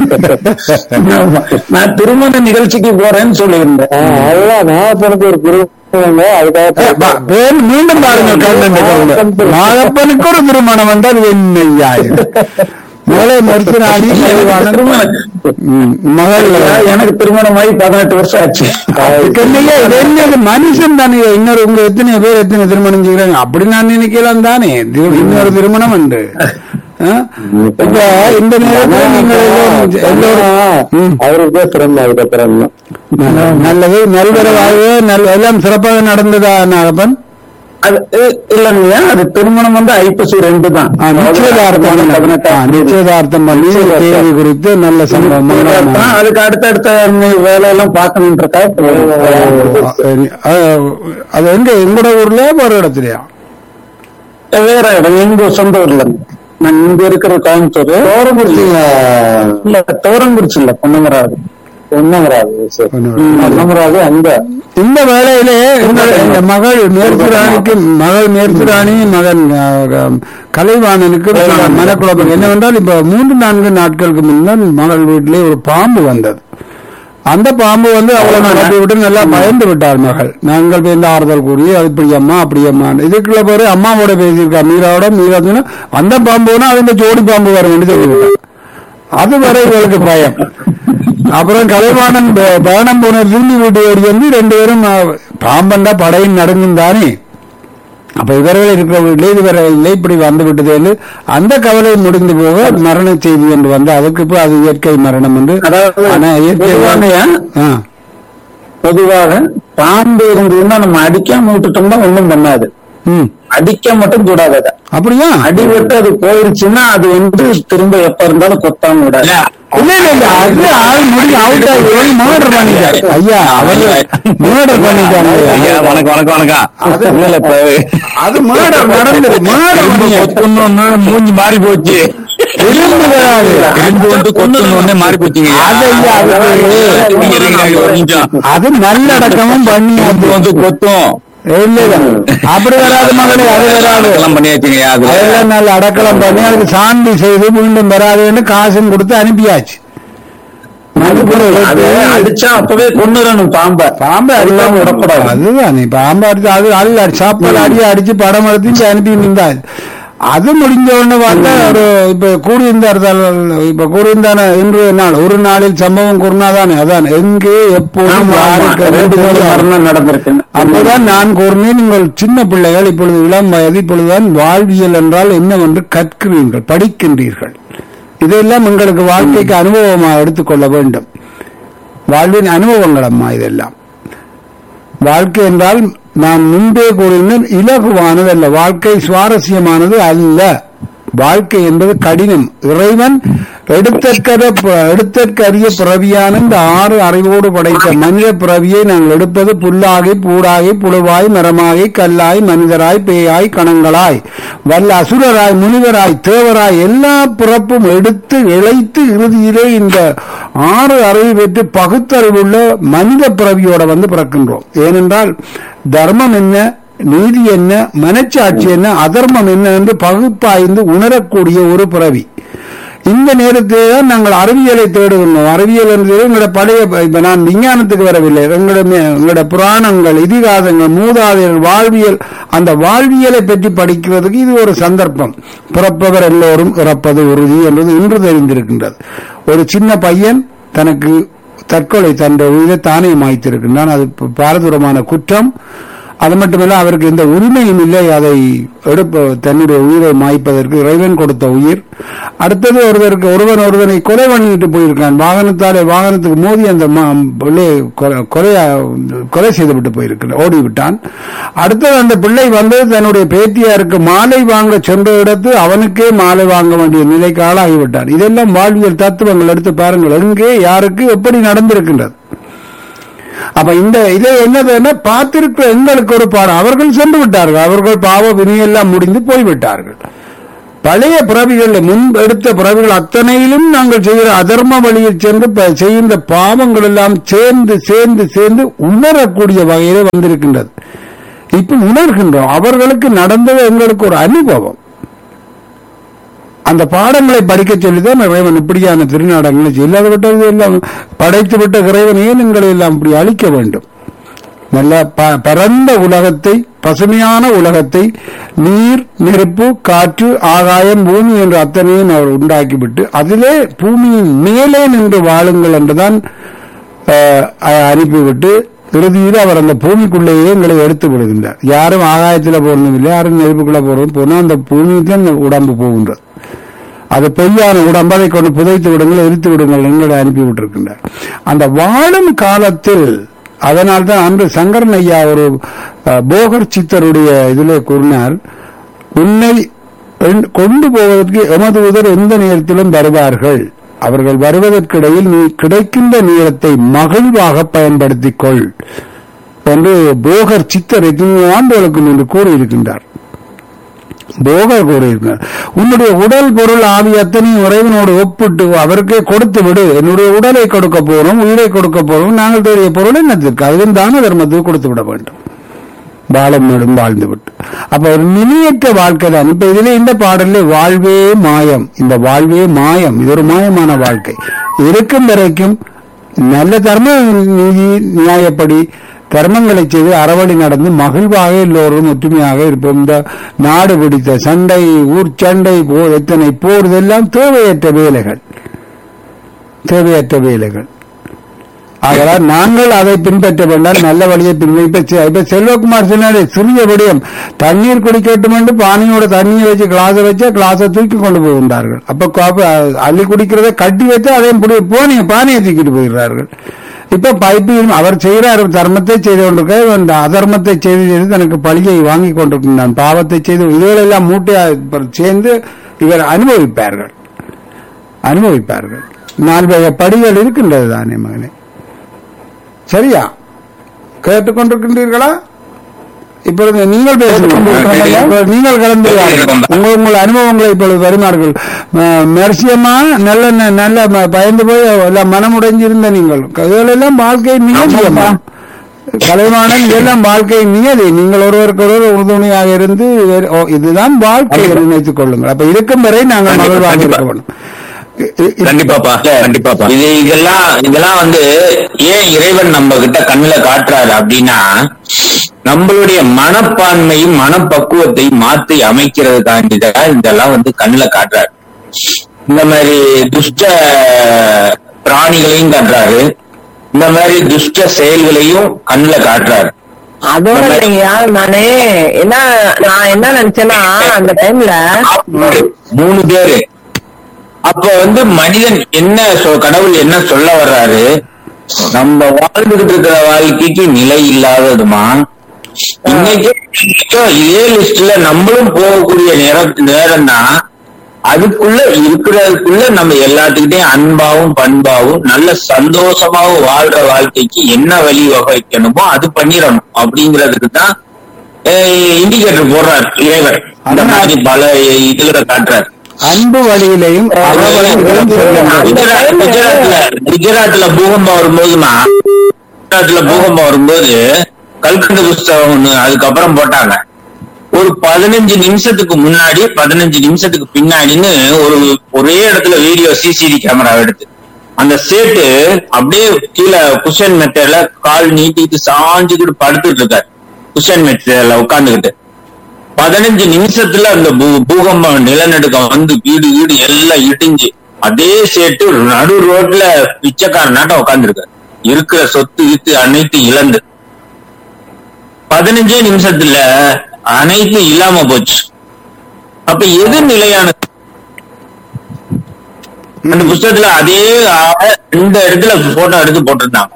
ஆமா. நான் திருமண நிகழ்ச்சிக்கு போறேன்னு சொல்லியிருந்தேன் அதுதான் நாகப்பனுக்கு ஒரு திருமணம் அதுக்காக பா- பேர் மீண்டும் பாருங்க கண்ணன் கவுண்டர் நாகப்பனுக்கு ஒரு திருமணம் என்றால் என்னையா இது? மேலே மருத்துவனாடி திருமணம் மகள் எனக்கு திருமணம் ஆகி பதினெட்டு வருஷம் ஆச்சு என்னையா இது என்னது மனுஷன் தானே இன்னொரு உங்க எத்தனை பேர் எத்தனை திருமணம் செய்யறாங்க அப்படி நான் நினைக்கலாம் தானே இது இன்னொரு திருமணம் உண்டு ஆ? இப்ப இந்த நேரத்தில் நீங்கள் எல்லோரும் எல்லோரும் ம். அவருக்கு தான் பிறந்த அதுக்கப்புறம் நல்லது நல்வரவாக நல் எல்லாம் சிறப்பாக நடந்ததா நாகப்பன் அது இ- இல்லைங்கய்யா அது திருமணம் வந்து ஐப்பசி ரெண்டு தான் ஆ, நிச்சயதார்த்தம் பண்ண- ஆ, பதினெட்டாம் தேதி. நிச்சயதார்த்தம் பண்ணி தேதி குறித்து நல்ல சம்பவம் நிச்சயதார்த்தம். அதுக்கு அடுத்தடுத்த வேலையெல்லாம் பார்க்கணுன்றக்கா சரி. அஹ், அது எங்க எங்கூட ஊர்ல ஒரு இடத்துலயா வேற இடம் எங்க சொந்த ஊர்ல இருந்து. நான் இங்க இருக்கிற கோயம்புத்தூர் தோரங்குறிச்சி இல்ல தோரங்குறிச்சி இல்ல பொன்னமராது பொன்னமராது சரி பொன்னமராது. பொன்னமராது அங்க இந்த வேளையிலே எங்கள் எங்க மகள் மேற்குராணிக்கு மகள் மேற்குராணி மகன் அஹ், அஹ், கலைவாணனுக்கு சில மனக்குழப்பம் என்னவென்றால் இப்ப மூன்று நான்கு நாட்களுக்கு முன்னால் மகள் வீட்டிலே ஒரு பாம்பு வந்தது அந்த பாம்பு வந்து அவளை நடத்தி விட்டு நல்லா பயந்து விட்டாள் மகள் நாங்கள் போய் ஆறுதல் கூறி அது இப்படி அம்மா அப்படி அம்மா இதுக்குள்ள பேரு அம்மாவோட பேசியிருக்கா மீராவோட மீரா சொன்னா, அந்த பாம்புனா அது இந்த ஜோடி பாம்பு வரும் சொல்லிவிட்டேன் அது வரை இவளுக்கு பயம் அப்புறம் கலைவாணன் ப- பயணம் போன திரும்பி வீட்டு ஓடி வந்து ரெண்டு பேரும் அஹ், பாம்பண்டா படையின் நடுங்கும் தானே அப்ப இவர்கள் இருக்கிற வீட்டிலே இவர்கள் இல்லை இப்படி வந்து விட்டது அந்த கவலை முடிந்து போக மரண செய்தி என்று வந்து அதுக்கு இப்போ அது இயற்கை மரணம் என்று அதாவது ஆனா இயற்கை பொதுவாகயா, ஆ, பொதுவாக பாம்பு இருந்ததுன்னா நம்ம அடிக்காம விட்டுட்டோம்னா ஒண்ணும் பண்ணாது ம் அடிக்க மட்டும் கூடாது அதை. அப்படியா அடி விட்டு அது போயிருச்சுன்னா அது வந்து திரும்ப எப்ப இருந்தாலும் கொத்தாம விடாது இல்ல இல்ல இல்ல அது ஆள் முடி அவுட் ஆகி மர்டர் பண்ணிட்டார் ஐயா அவர் மர்டர் பண்ணிட்டாங்க ஐயா வணக்கம் வணக்கம் வணக்கம் அது- இல்ல இப்ப அது மர்டர் நடந்தது மர்டர் கொத்துன்னு மூஞ்சி மாறி போச்சு திரும்பி வராது இரும்பு வந்து கொத்துன்னு மாறி போச்சுங்க அது ஐயா, அது- நீங்க இருங்க, ஒரு நிமிஷம் அது நல்லடக்கமும் பண்ணி இரும்பு வந்து கொத்தும் இல்ல இல்ல அப்படி வராது மகளே அது வராது எல்லாம் பண்ணியாச்சுங்க அது அதெல்லாம் நல்ல அடக்கலம் பண்ணி அதுக்கு சாந்தி செய்து மீண்டும் வராதுன்னு காசும் கொடுத்து அனுப்பியாச்சு அது அடிச்சா அப்பவே கொண்டுறணும் பாம்பை பாம்பு அடிக்காம விடக்கூடாது அதுதான் பாம்பு அடிச்சு அது அல்ல சாப்பல் அடி அடிச்சு படம் எடுத்து இங்க அனுப்பி இருந்தா அது முடிஞ்ச உடனே பார்த்தா ஒரு இப்ப கூறியிருந்தார் இப்ப கூறியிருந்தான இன்று நாள் ஒரு நாளில் சம்பவம் கூறினாதானே அதான் எங்கே எப்போதும் யாருக்கு ரெண்டு ரெண்டு பேரும் பேரும் மரணம் நடந்திருக்கு அப்போதான் நான் கூறினேன் நீங்கள் சின்ன பிள்ளைகள் இப்பொழுது இளம் வயது இப்பொழுதுதான் வாழ்வியல் என்றால் என்னவென்று கற்கிறீர்கள் படிக்கின்றீர்கள் இதெல்லாம் உங்களுக்கு வாழ்க்கைக்கு அனுபவமாக எடுத்துக்கொள்ள வேண்டும் வாழ்வின் அனுபவங்கள் அம்மா இதெல்லாம் வாழ்க்கை என்றால் நான் முன்பே கூறினேன் இலகுவானது அல்ல வாழ்க்கை சுவாரஸ்யமானது அல்ல வாழ்க்கை என்பது கடினம் இறைவன் எடுத்தற்கர எடுத்தற்கரிய பிறவியான இந்த ஆறு அறிவோடு படைத்த மனித பிறவியை நாங்கள் எடுப்பது புல்லாகி பூடாகி புழுவாய் மரமாகி கல்லாய் மனிதராய் பேயாய் கணங்களாய் வல்ல அசுரராய் முனிவராய் தேவராய் எல்லா பிறப்பும் எடுத்து இழைத்து இறுதியிலே இந்த ஆறு அறிவு பெற்று பகுத்தறிவுள்ள மனித பிறவியோட வந்து பிறக்கின்றோம் ஏனென்றால் தர்மம் என்ன நீதி என்ன மனச்சாட்சி என்ன அதர்மம் என்ன என்று பகுப்பாய்ந்து உணரக்கூடிய ஒரு பிறவி இந்த நேரத்திலே தான் நாங்கள் அறிவியலை தேடுகின்றோம் அறிவியல் என்பது எங்களோட பழைய இப்ப நான் விஞ்ஞானத்துக்கு வரவில்லை எங்களோட மே- எங்களோட புராணங்கள் இதிகாசங்கள் மூதாதையர் வாழ்வியல் அந்த வாழ்வியலை பற்றி படிக்கிறதுக்கு இது ஒரு சந்தர்ப்பம் பிறப்பவர் எல்லோரும் இறப்பது உறுதி என்பது இன்று தெரிந்திருக்கின்றது ஒரு சின்ன பையன் தனக்கு தற்கொலை தன் உயிரை தானே மாய்த்திருக்கின்றான் அது பாரதூரமான குற்றம் அது மட்டுமல்ல அவருக்கு எந்த உரிமையும் இல்லை அதை எடுப்ப தன்னுடைய உயிரை மாய்ப்பதற்கு இறைவன் கொடுத்த உயிர் அடுத்தது ஒருவருக்கு ஒருவன் ஒருவனை கொலை பண்ணிட்டு போயிருக்கான் வாகனத்தாலே வாகனத்துக்கு மோதி அந்த ம- பிள்ளையை கொலை- கொலையா கொலை செய்துவிட்டு போயிருக்கிறான் ஓடிவிட்டான் அடுத்தது அந்த பிள்ளை வந்து தன்னுடைய பேத்தியாருக்கு மாலை வாங்க சென்ற இடத்து அவனுக்கே மாலை வாங்க வேண்டிய நிலைக்கு ஆளாகிவிட்டான் இதெல்லாம் வாழ்வியல் தத்துவங்கள் எடுத்து பாருங்கள் எங்கே யாருக்கு எப்படி நடந்திருக்கின்றது அப்ப இந்த இதை என்னதுன்னா பார்த்திருக்கிற எங்களுக்கு ஒரு பாடம் அவர்கள் சென்று விட்டார்கள் அவர்கள் பாவ வினையெல்லாம் முடிந்து போய்விட்டார்கள் பழைய பிறவிகள் முன் எடுத்த பிறவிகள் அத்தனையிலும் நாங்கள் செய்கிற அதர்ம வழியில் சென்று ப- செய்கின்ற பாவங்கள் எல்லாம் சேர்ந்து சேர்ந்து சேர்ந்து உணரக்கூடிய வகையிலே வந்திருக்கின்றது இப்ப உணர்கின்றோம் அவர்களுக்கு நடந்தது எங்களுக்கு ஒரு அனுபவம் அந்த பாடங்களை படிக்க சொல்லிதான் இறைவன் இப்படியான திருநாடகங்களை இல்லாத விட்டது எல்லாம் படைத்து விட்ட இறைவனையே நீங்கள் எல்லாம் இப்படி அழிக்க வேண்டும் நல்ல ப- பரந்த உலகத்தை பசுமையான உலகத்தை நீர் நெருப்பு காற்று ஆகாயம் பூமி என்ற அத்தனையும் அவர் உண்டாக்கிவிட்டு அதிலே பூமியின் மேலே நின்று வாழுங்கள் என்றுதான் அஹ், அஹ், அனுப்பிவிட்டு இறுதியில் அவர் அந்த பூமிக்குள்ளேயே எங்களை எடுத்து விடுகின்றார் யாரும் ஆகாயத்தில் போறதும் இல்லை யாரும் நெருப்புக்குள்ள போறதும் போனா அந்த பூமிக்கு அந்த உடம்பு போகின்றது அது பொய்யான உடம்பு அதை கொண்டு புதைத்து விடுங்கள் எரித்து விடுங்கள் எங்களை அனுப்பி விட்டிருக்கின்றார் அந்த வாழும் காலத்தில் அதனால்தான் அன்று சங்கரன் ஐயா ஒரு அஹ், போகர் சித்தருடைய இதிலே கூறினார் உன்னை எண்- கொண்டு போவதற்கு எமது உதர் எந்த நேரத்திலும் வருவார்கள் அவர்கள் வருவதற்கிடையில் நீ கிடைக்கின்ற நேரத்தை மகிழ்வாக பயன்படுத்திக் கொள் என்று போகர் சித்தர் எத்தனையோ ஆண்டுகளுக்கு முன்பு கூறியிருக்கின்றார் போகர் கூறியிருக்கிறார் உன்னுடைய உடல் பொருள் ஆவி அத்தனையும் இறைவனோடு ஒப்பிட்டு அவருக்கே கொடுத்து விடு என்னுடைய உடலை கொடுக்க போறோம் உயிரை கொடுக்க போறோம் நாங்கள் தேடிய பொருள் என்னத்திற்கு அதுவும் தான தர்மத்துக்கு கொடுத்து விட வேண்டும் வாழும் நடும் வாழ்ந்து விட்டு அப்ப ஒரு நிலையற்ற வாழ்க்கை தான் இப்ப இதுல இந்த பாடல்ல வாழ்வே மாயம் இந்த வாழ்வே மாயம் இது ஒரு மாயமான வாழ்க்கை இருக்கும் வரைக்கும் நல்ல தர்ம நீதி நியாயப்படி தர்மங்களை செய்து அறவழி நடந்து மகிழ்வாக எல்லோரும் ஒற்றுமையாக இருப்போம் இந்த நாடு பிடித்த சண்டை ஊர் சண்டை போர் எத்தனை போர் இதெல்லாம் தேவையற்ற வேலைகள் தேவையற்ற வேலைகள் ஆகலாம் நாங்கள் அதை பின்பற்ற வேண்டாம் நல்ல வழியை பின்பற்ற இப்ப செ- இப்ப செல்வகுமார் சொன்னாரு சிறிய விடயம் தண்ணீர் குடிக்கட்டும் என்று பானையோட தண்ணியை வச்சு கிளாஸை வச்சா கிளாஸை தூக்கி கொண்டு போகின்றார்கள் அப்ப காப்பி அள்ளி குடிக்கிறதை கட்டி வச்சு அதையும் புடி போனிய பானையை தூக்கிட்டு போகிறார்கள் இப்ப பைப்பு அவர் செய்கிறார் தர்மத்தை செய்து கொண்டிருக்க அந்த அதர்மத்தை செய்து செய்து தனக்கு பழியை வாங்கி கொண்டிருக்கின்றான் பாவத்தை செய்து இதுகளெல்லாம் மூட்டையா இப்ப சேர்ந்து இவர் அனுபவிப்பார்கள் அனுபவிப்பார்கள் நாலு படிகள் இருக்கின்றது தானே மகனே சரியா கேட்டுக்கொண்டிருக்கின்றீர்களா இப்பொழுது நீங்கள் பேசுங்கள் இப்பொழுது நீங்கள் கலந்து உங்கள் உங்கள் அனுபவங்களை இப்பொழுது வருமார்கள் மெர்சியமா நல்ல ந- நல்ல ம- பயந்து போய் எல்லாம் மனமுடைஞ்சிருந்த நீங்கள் இதெல்லாம் வாழ்க்கை நிகழ்ச்சியம்மா கலைவாணன் இதெல்லாம் வாழ்க்கை நியதி நீங்கள் ஒருவருக்கு ஒருவர் உறுதுணையாக இருந்து வேறு- ஓ, இதுதான் வாழ்க்கை என்று நினைத்துக் கொள்ளுங்கள் அப்ப இருக்கும் வரை நாங்கள் மகிழ்வாக இருக்க வேண்டும் இ- இ- கண்டிப்பாப்பா கண்டிப்பாப்பா இது இதெல்லாம் இதெல்லாம் வந்து ஏன் இறைவன் நம்ம கிட்ட கண்ணுல காட்டுறாரு அப்படின்னா நம்மளுடைய மனப்பான்மையும் மனப்பக்குவத்தையும் மாத்தி அமைக்கிறதுக்காண்டிதான் இதெல்லாம் வந்து கண்ணுல காட்டுறாரு இந்த மாதிரி துஷ்ட பிராணிகளையும் காட்டுறாரு இந்த மாதிரி துஷ்ட செயல்களையும் கண்ணுல காட்டுறாரு அதோட இல்லைங்கய்யா நானு என்ன நான் என்ன நினைச்சேன்னா அந்த டைம்ல மூணு பேரு அப்ப வந்து மனிதன் என்ன சொ- கடவுள் என்ன சொல்ல வர்றாரு நம்ம வாழ்ந்துகிட்டு இருக்கிற வாழ்க்கைக்கு நிலை இல்லாததுமா இன்னைக்கு இன்னைக்கும் இதே லிஸ்ட்ல நம்மளும் போகக்கூடிய நேரம் நேரம் தான் அதுக்குள்ள இருக்கிறதுக்குள்ள நம்ம எல்லாத்துக்கிட்டையும் அன்பாவும் பண்பாவும் நல்ல சந்தோஷமாவும் வாழ்ற வாழ்க்கைக்கு என்ன வழி வகைக்கணுமோ அது பண்ணிடணும் அப்படிங்கிறதுக்கு தான் இண்டிகேட்டர் போடுறார் இறைவர் அந்த மாதிரி பல இதுல காட்டுறாரு அன்பு வழியிலையும் அறவழியிலையும் செல்லுங்கள் குஜராத் குஜராத்ல குஜராத்ல பூகம்பம் வரும்போதுமா குஜராத்ல பூகம்பம் வரும்போது கல்கண்டு புஸ்தகம் ஒண்ணு அதுக்கப்புறம் போட்டாங்க ஒரு பதினஞ்சு நிமிஷத்துக்கு முன்னாடி பதினஞ்சு நிமிஷத்துக்கு பின்னாடின்னு ஒரு ஒரே இடத்துல வீடியோ சிசிடி கேமரா எடுத்து அந்த சேட்டு அப்படியே கீழே குஷன் மெத்தட்ல கால் நீட்டிட்டு சாஞ்சுக்கிட்டு படுத்துட்டு இருக்காரு குஷன் மெத்தட்ல உட்கார்ந்துகிட்டு பதினஞ்சு நிமிஷத்துல அந்த பூ- பூகம்பம் நிலநடுக்கம் வந்து வீடு வீடு எல்லாம் இடிஞ்சு அதே சேட்டு நடு ரோட்ல பிச்சைக்கார நாட்டம் உட்காந்துருக்காரு இருக்கிற சொத்து வித்து அனைத்து இழந்து பதினஞ்சே நிமிஷத்துல அனைத்து இல்லாம போச்சு அப்ப எது நிலையானது அந்த புஸ்தகத்துல அதே ஆளை இந்த இடத்துல போட்டோ எடுத்து போட்டிருந்தாங்க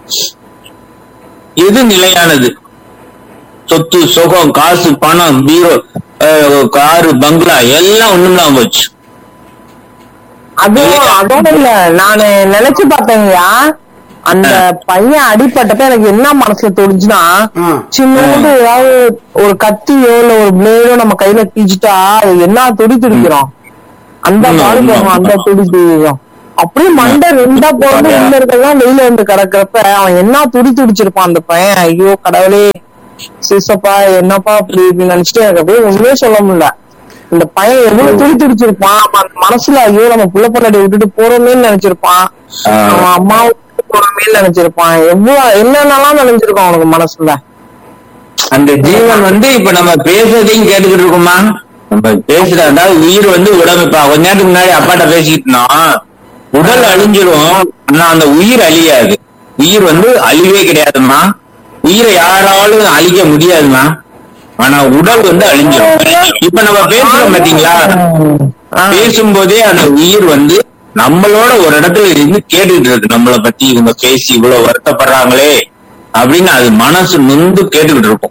எது நிலையானது சொத்து சுகம் காசு பணம் பீரோ அஹ், காரு பங்களா எல்லாம் ஒண்ணுமில்லாம போச்சு அதுவும் அதோட இல்ல நானு நினைச்சு பார்த்தேங்கய்யா அந்த பையன் அடிபட்டப்ப எனக்கு என்ன மனசுல தோணுச்சுன்னா ஆ. சின்னோண்டு ஏதாவது ஒரு கத்தியோ இல்ல ஒரு பிளேடோ நம்ம கையில கீச்சிட்டா அது என்ன துடி துடிக்கிறோம் அந்த ம், பாடு ஆமா. போகும் அந்த துடி துடிக்கும் அப்படியே மண்டை ரெண்டா போறது உள்ள இருக்கலாம் வெளியில வந்து கிடக்கிறப்ப அவன் என்ன துடி துடிச்சிருப்பான் அந்த பையன் ஐயோ கடவுளே சிசப்பா என்னப்பா அப்படி இப்படி நினைச்சிட்டு எனக்கு அப்படியே ஒண்ணுமே சொல்ல முடியல இந்த பையன் எவ்வளவு துடி துடிச்சிருப்பான் அவன் அந்த மனசுல ஐயோ நம்ம புள்ள பொண்டாட்டி விட்டுட்டு போறோமேன்னு நினைச்சிருப்பான் ஆ. அவன் அம்மா விட்டுட்டு போறோமேன்னு நினைச்சிருப்பான் எவ்வளவு என்னென்னலாம் நினைச்சிருக்கான் அவனுக்கு மனசுல அந்த ஜீவன் வந்து இப்ப நம்ம பேசுறதையும் கேட்டுக்கிட்டு இருக்கோமா நம்ம பேசுற அதாவது உயிர் வந்து உடம்பு இப்ப கொஞ்ச நேரத்துக்கு முன்னாடி அப்பாட்ட பேசிக்கிட்டு இருந்தோம் உடல் அழிஞ்சிரும் ஆனா அந்த உயிர் அழியாது உயிர் வந்து அழிவே கிடையாதும்மா உயிரை யாராலும் அழிக்க முடியாதுமா ஆனா உடல் வந்து அழிஞ்சிரும் இப்ப நம்ம பேசுறோம் பாத்தீங்களா பேசும்போதே அந்த உயிர் வந்து நம்மளோட ஒரு இடத்துல இருந்து கேட்டுட்டு இருக்கு நம்மளை பத்தி இவங்க பேசி இவ்வளவு வருத்தப்படுறாங்களே அப்படின்னு அது மனசு நொந்து கேட்டுக்கிட்டு இருக்கும்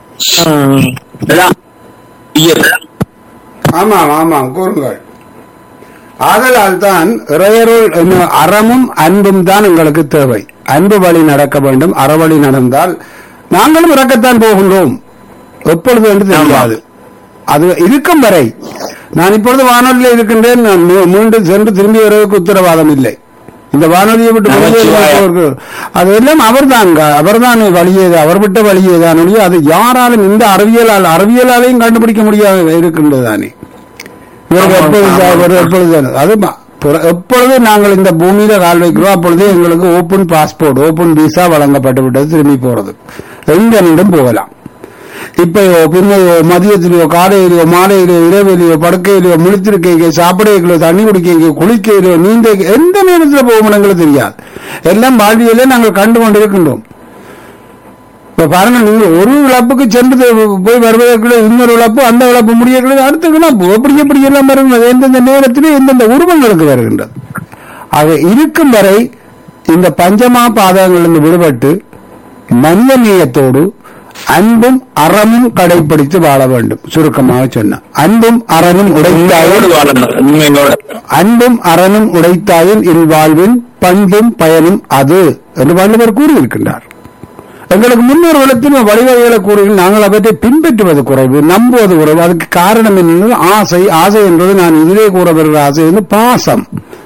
இதுதான் உயிர். ஆமாம் ஆமாம் கூறுங்கள் ஆதலால் தான் இறையருள் என்னும் அறமும் அன்பும் தான் எங்களுக்கு தேவை அன்பு வழி நடக்க வேண்டும் அறவழி நடந்தால் நாங்களும் இறக்கத்தான் போகின்றோம் எப்பொழுது என்று தெரியாது அது இருக்கும் வரை நான் இப்பொழுது வானொலியில் இருக்கின்றேன் நான் மீ- மீண்டும் சென்று திரும்பி வருவதற்கு உத்தரவாதம் இல்லை இந்த வானொலியை விட்டு வெளியே நமச்சிவாய. வருவதற்கு- அதெல்லாம் அவர்தான் அவர்தான் வழியது அவர் விட்ட வழியேதான் ஒழிய அது யாராலும் இந்த அறிவியலால் அறிவியலாலையும் கண்டுபிடிக்க முடியாது இருக்கின்றது தானே இவருக்கு எப்பொழுது அவர் எப்பொழுது அது ம- பிற- எப்பொழுது நாங்கள் இந்த பூமியில கால் வைக்கிறோம் அப்பொழுது எங்களுக்கு ஓபன் பாஸ்போர்ட் ஓபன் விசா வழங்கப்பட்டு விட்டது திரும்பி போறது எங்க நின்றும் போகலாம் இப்பயோ பின்னையோ மதியத்திலேயோ காலையிலோ மாலையிலோ இரவிலையோ படுக்கையிலோ முழித்திருக்கையோ சாப்பிடையிலோ தண்ணி குடிக்கையோ குளிக்கையிலோ நீந்த எந்த நேரத்தில் போகும் எங்களுக்கு தெரியாது எல்லாம் வாழ்வியலே நாங்கள் கண்டு கொண்டிருக்கின்றோம் இப்ப பாருங்க நீங்க ஒரு இழப்புக்கு சென்று தெ- போய் வருவதற்குள்ள இன்னொரு இழப்பு அந்த இழப்பு முடியக்கூடாது அடுத்த இழப்பு எப்படி எப்படி எல்லாம் வருகிறது எந்தெந்த நேரத்திலே எந்தெந்த உருவங்களுக்கு வருகின்றது ஆக இருக்கும் வரை இந்த பஞ்சமா பாதங்களிலிருந்து விடுபட்டு மனித நேயத்தோடு அன்பும் அறமும் கடைபிடித்து வாழ வேண்டும் சுருக்கமாக சொன்ன அன்பும் அறனும் உடைத்தாயின் உண்மையோடு வாழணும் உண்மையோட அன்பும் அறனும் உடைத்தாயின் இல் வாழ்வின் பண்பும் பயனும் அது என்று வள்ளுவர் கூறியிருக்கின்றார் எங்களுக்கு முன்னோர்களுக்கு வழிவகைகளை கூறுகள் நாங்கள் அவற்றை பின்பற்றுவது குறைவு நம்புவது குறைவு அதுக்கு காரணம் என்ன ஆசை ஆசை என்பது நான் இதிலே கூற வருகிற ஆசை வந்து பாசம்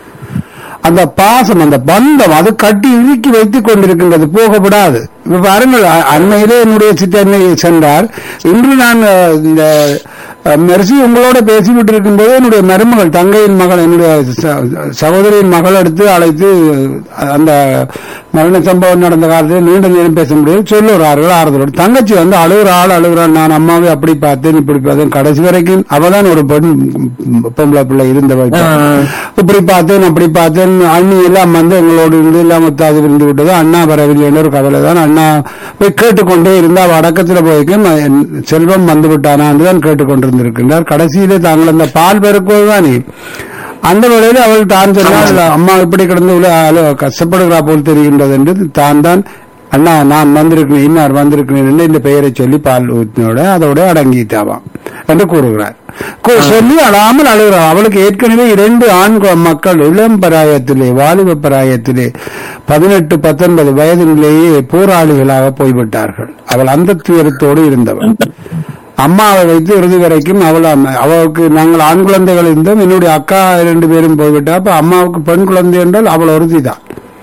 அந்த பாசம் அந்த பந்தம் அது கட்டி இறுக்கி வைத்துக் கொண்டிருக்கின்றது போகப்படாது இப்ப பாருங்கள் அ- அண்மையிலே என்னுடைய சித்தன்னை சென்றார் இன்று நான் அஹ், இந்த அஹ், மெர்சி உங்களோட பேசிவிட்டு இருக்கும்போது என்னுடைய மருமகள் தங்கையின் மகள் என்னுடைய ச- சகோதரியின் மகள் எடுத்து அழைத்து அஹ், அந்த மரண சம்பவம் நடந்த காலத்தில் நீண்ட நேரம் பேச முடியாது சொல்லுறார்கள் ஆறுதலோடு தங்கச்சி வந்து அழுகிற ஆள் அழுகிறான் நான் அம்மாவை அப்படி பார்த்தேன் இப்படி பார்த்தேன் கடைசி வரைக்கும் அவதான் ஒரு பெண் பொம்பளை பிள்ளை இருந்தவள் இப்படி பார்த்தேன் அப்படி பார்த்தேன் அண்ணி எல்லாம் வந்து எங்களோடு இருந்து எல்லாம் ஒத்தாது இருந்து விட்டது அண்ணா வரவில்லை ஒரு கவலை தான் அண்ணா போய் கேட்டுக்கொண்டே இருந்தா அவ அடக்கத்துல போய்க்கும் என் செல்வம் வந்து விட்டானா தான் கேட்டுக்கொண்டிருந்திருக்கின்றார் கடைசியிலே தாங்கள் அந்த பால் பெருக்குவது தானே அந்த வேளையில் அவள் தான் சொன்னால் அம்மா இப்படி கிடந்து இவ்வளவு அழ- கஷ்டப்படுகிறா போல் தெரிகின்றது என்று தான் தான் அண்ணா நான் வந்திருக்கிறேன் இன்னார் வந்திருக்கிறேன் என்று இந்த பெயரை சொல்லி பால் ஊற்றினோட அதோட அடங்கிட்டாவாம் என்று கூறுகிறார் கூ- சொல்லி அழாமல் அழுகிறார் அவளுக்கு ஏற்கனவே இரண்டு ஆண் கு- மக்கள் இளம் பராயத்திலே வாலிப பராயத்திலே பதினெட்டு பத்தொன்பது வயதிலேயே போராளிகளாக போய்விட்டார்கள் அவள் அந்த துயரத்தோடு இருந்தவள் அம்மாவை வைத்து இறுதி வரைக்கும் அவள் அம்ம- அவளுக்கு நாங்கள் ஆண் குழந்தைகள் இருந்தோம் என்னுடைய அக்கா ரெண்டு பேரும் போய்விட்டா அப்ப அம்மாவுக்கு பெண் குழந்தை என்றால் அவள் ஒருத்தி தான்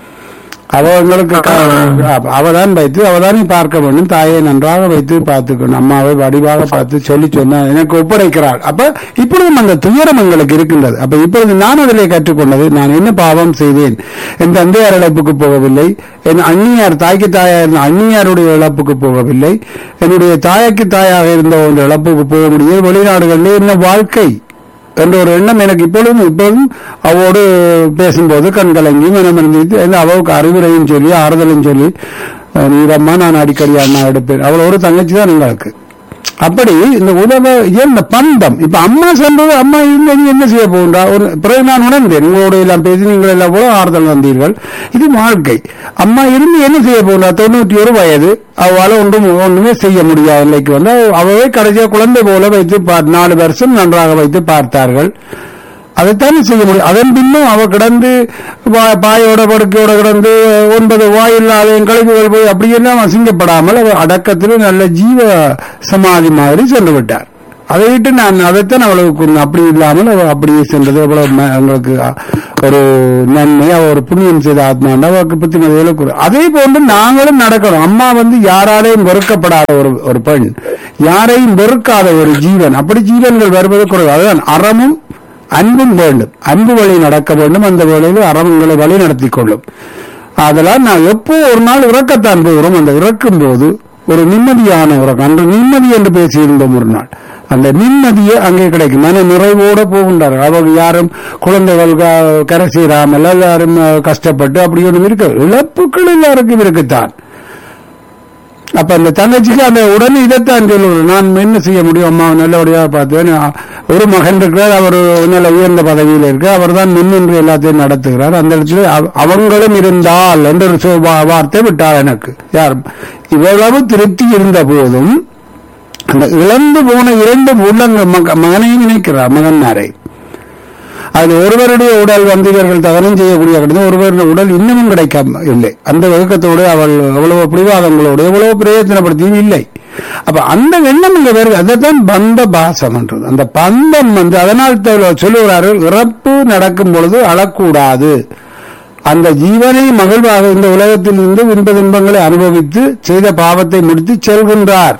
அவ எங்களுக்கு அவதான் வைத்து அவதானே பார்க்க வேண்டும் தாயை நன்றாக வைத்து பார்த்துக்கணும் அம்மாவை வடிவாக பார்த்து சொல்லி சொன்னா எனக்கு ஒப்படைக்கிறாள் அப்ப இப்பொழுதும் அந்த துயரம் எங்களுக்கு இருக்கின்றது அப்ப இப்பொழுது நான் அதிலே கற்றுக்கொண்டது நான் என்ன பாவம் செய்தேன் என் தந்தையார் இழப்புக்கு போகவில்லை என் அண்ணியார் தாய்க்கு தாயாக இருந்த அண்ணியாருடைய இழப்புக்கு போகவில்லை என்னுடைய தாய்க்கு தாயாக இருந்த ஒரு இழப்புக்கு போக முடியும் வெளிநாடுகளில் என்ன வாழ்க்கை என்ற ஒரு எண்ணம் எனக்கு இப்பொழுதும் இப்பொழுதும் அவளோடு பேசும்போது கண் கலங்கி மனம் இருந்துட்டு அவளுக்கு அறிவுரையும் சொல்லி ஆறுதலும் சொல்லி அஹ், நீரம்மா நான் அடிக்கடி அண்ணா எடுப்பேன் அவள் ஒரு தங்கச்சி தான் எங்களுக்கு அப்படி இந்த உலக ஏன் இந்த பந்தம் இப்ப அம்மா சொல்றது அம்மா இருந்து நீ என்ன செய்ய போகின்றா ஒரு பிறகு நான் உணர்ந்தேன் உங்களோட எல்லாம் பேசி நீங்கள் எல்லாம் கூட ஆறுதல் வந்தீர்கள் இது வாழ்க்கை அம்மா இருந்து என்ன செய்ய போகிறா தொண்ணூற்றி ஒரு வயது அவளால் ஒன்றும் ஒன்றுமே செய்ய முடியாத நிலைக்கு வந்து அவ- அவவே கடைசியா குழந்தை போல வைத்து பார் நாலு வருஷம் நன்றாக வைத்து பார்த்தார்கள் அதைத்தானே செய்ய முடியும் அதன் பின்னும் அவ கிடந்து வா- பாயோட படுக்கையோட கிடந்து ஒன்பது வாயில்லாதையும் கழிவுகள் போய் அப்படியெல்லாம் அசிங்கப்படாமல் அவர் அடக்கத்தில் நல்ல ஜீவ சமாதி மாதிரி சென்று விட்டார் அதை விட்டு நான் அதைத்தான் அவளுக்கு அப்படி இல்லாமல் அவ அப்படியே சென்றது அவ்வளவு ம- எங்களுக்கு அ- ஒரு நன்மை அவ ஒரு புண்ணியம் செய்த ஆத்மாண்ட அவருக்கு பத்தி முதல்ல அதே போன்று நாங்களும் நடக்கணும் அம்மா வந்து யாராலையும் வெறுக்கப்படாத ஒரு ஒரு பெண் யாரையும் வெறுக்காத ஒரு ஜீவன் அப்படி ஜீவன்கள் வருவது குறைவு அதுதான் அறமும் அன்பும் வேண்டும் அன்பு வழி நடக்க வேண்டும் அந்த வேளையில் அறங்களை வழி நடத்தி கொள்ளும் அதெல்லாம் நான் எப்போ ஒரு நாள் இறக்கத்தான் போகிறோம் அந்த இறக்கும் போது ஒரு நிம்மதியான உறக்கம் அன்று நிம்மதி என்று பேசியிருந்தோம் ஒரு நாள் அந்த நிம்மதியை அங்கே கிடைக்கும் மன நிறைவோட போகின்றார்கள் அவங்க யாரும் குழந்தைகள் க- கரை சேராமல் எல்லாரும் அஹ், கஷ்டப்பட்டு அப்படி ஒன்றும் இருக்க இழப்புகள் எல்லாருக்கும் இருக்குத்தான் அப்ப அந்த தங்கச்சிக்கு அந்த உடனே இதைத்தான் சொல்லுவார் நான் என்ன செய்ய முடியும் அம்மா நல்லபடியாக பார்த்தேன் நான் ஒரு மகன் இருக்கிறார் அவர் நல்ல உயர்ந்த பதவியில் இருக்கு அவர் தான் முன்னின்று எல்லாத்தையும் நடத்துகிறார் அந்த இடத்துல அவ- அவங்களும் இருந்தால் என்ற ஒரு சொ- வா- வார்த்தை விட்டார் எனக்கு யார் இவ்வளவு திருப்தி இருந்த போதும் அந்த இழந்து போன இரண்டு உள்ளங்க மக- மகனையும் நினைக்கிறார் மகன்மாரை அது ஒருவருடைய உடல் வந்து இவர்கள் தகனம் செய்யக்கூடிய கிடந்து ஒருவருடைய உடல் இன்னமும் கிடைக்காம இல்லை அந்த ஒழுக்கத்தோடு அவள் எவ்வளவு பிடிவாதங்களோடு எவ்வளவு பிரயோஜனப்படுத்தியும் இல்லை அப்ப அந்த எண்ணம் இங்க வேறு அதைத்தான் பந்த பாசம் என்றது அந்த பந்தம் வந்து அதனால் த- சொல்லுகிறார்கள் இறப்பு நடக்கும் பொழுது அழக்கூடாது அந்த ஜீவனை மகிழ்வாக இந்த உலகத்தில் இருந்து இன்ப துன்பங்களை அனுபவித்து செய்த பாவத்தை முடித்து செல்கின்றார்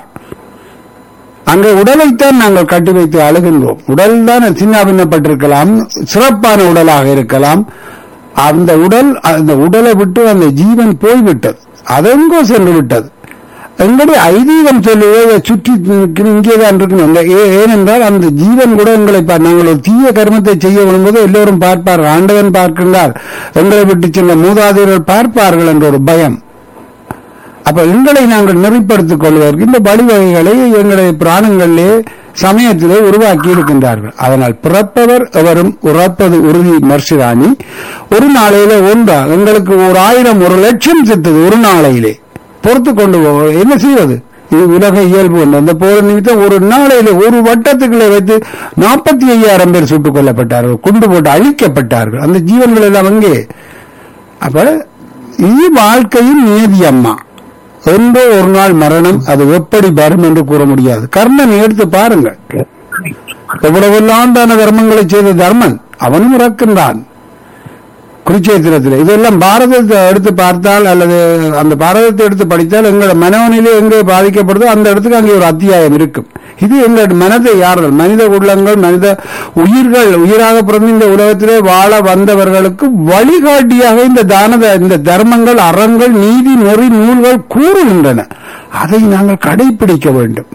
அங்கே உடலைத்தான் நாங்கள் கட்டி வைத்து அழுகின்றோம் உடல் தான் சின்னாபின்னப்பட்டிருக்கலாம் சிறப்பான உடலாக இருக்கலாம் அந்த உடல் அந்த உடலை விட்டு அந்த ஜீவன் போய்விட்டது அதெங்கோ சென்று விட்டது எங்களுடைய ஐதீகம் சொல்லுவதை சுற்றி நிற்கும் இங்கேதான் இருக்கணும் அந்த ஏ- ஏனென்றால் அந்த ஜீவன் கூட எங்களை பா- நாங்கள் ஒரு தீய கர்மத்தை செய்ய விடும்போது எல்லோரும் பார்ப்பார்கள் ஆண்டவன் பார்க்கின்றார் எங்களை விட்டு சென்ற மூதாதையர்கள் பார்ப்பார்கள் என்ற ஒரு பயம் அப்ப எங்களை நாங்கள் நெறிப்படுத்திக் கொள்வதற்கு இந்த வழிவகைகளை எங்களுடைய பிராணங்களிலே சமயத்திலே உருவாக்கி இருக்கின்றார்கள் அதனால் பிறப்பவர் எவரும் உறப்பது உறுதி மர்சிராணி ஒரு நாளையில ஒன்றா எங்களுக்கு ஒரு ஆயிரம் ஒரு லட்சம் செத்தது ஒரு நாளையிலே பொறுத்து கொண்டு போக என்ன செய்வது இது உலக இயல்பு ஒன்று அந்த போர் நிமித்தம் ஒரு நாளையில ஒரு வட்டத்துக்குள்ளே வைத்து நாற்பத்தி ஐயாயிரம் பேர் சுட்டுக் கொல்லப்பட்டார்கள் குண்டு போட்டு அழிக்கப்பட்டார்கள் அந்த ஜீவன்கள் எல்லாம் அங்கே அப்ப இது வாழ்க்கையின் நியதி அம்மா என்றோ ஒரு நாள் மரணம் அது எப்படி வரும் என்று கூற முடியாது கர்ணன் எடுத்து பாருங்க எவ்வளவெல்லாம் தான தர்மங்களை செய்த தர்மன் அவனும் இறக்கின்றான் குருச்சேத்திரத்தில் இதெல்லாம் பாரதத்தை எடுத்து பார்த்தால் அல்லது அந்த பாரதத்தை எடுத்து படித்தால் எங்களோட மனோநிலை எங்கே பாதிக்கப்படுதோ அந்த இடத்துக்கு அங்கே ஒரு அத்தியாயம் இருக்கும் இது எங்களோட மனதை யார்கள் மனித உள்ளங்கள் மனித உயிர்கள் உயிராக பிறந்து இந்த உலகத்திலே வாழ வந்தவர்களுக்கு வழிகாட்டியாக இந்த தான இந்த தர்மங்கள் அறங்கள் நீதி நெறி நூல்கள் கூறுகின்றன அதை நாங்கள் கடைபிடிக்க வேண்டும்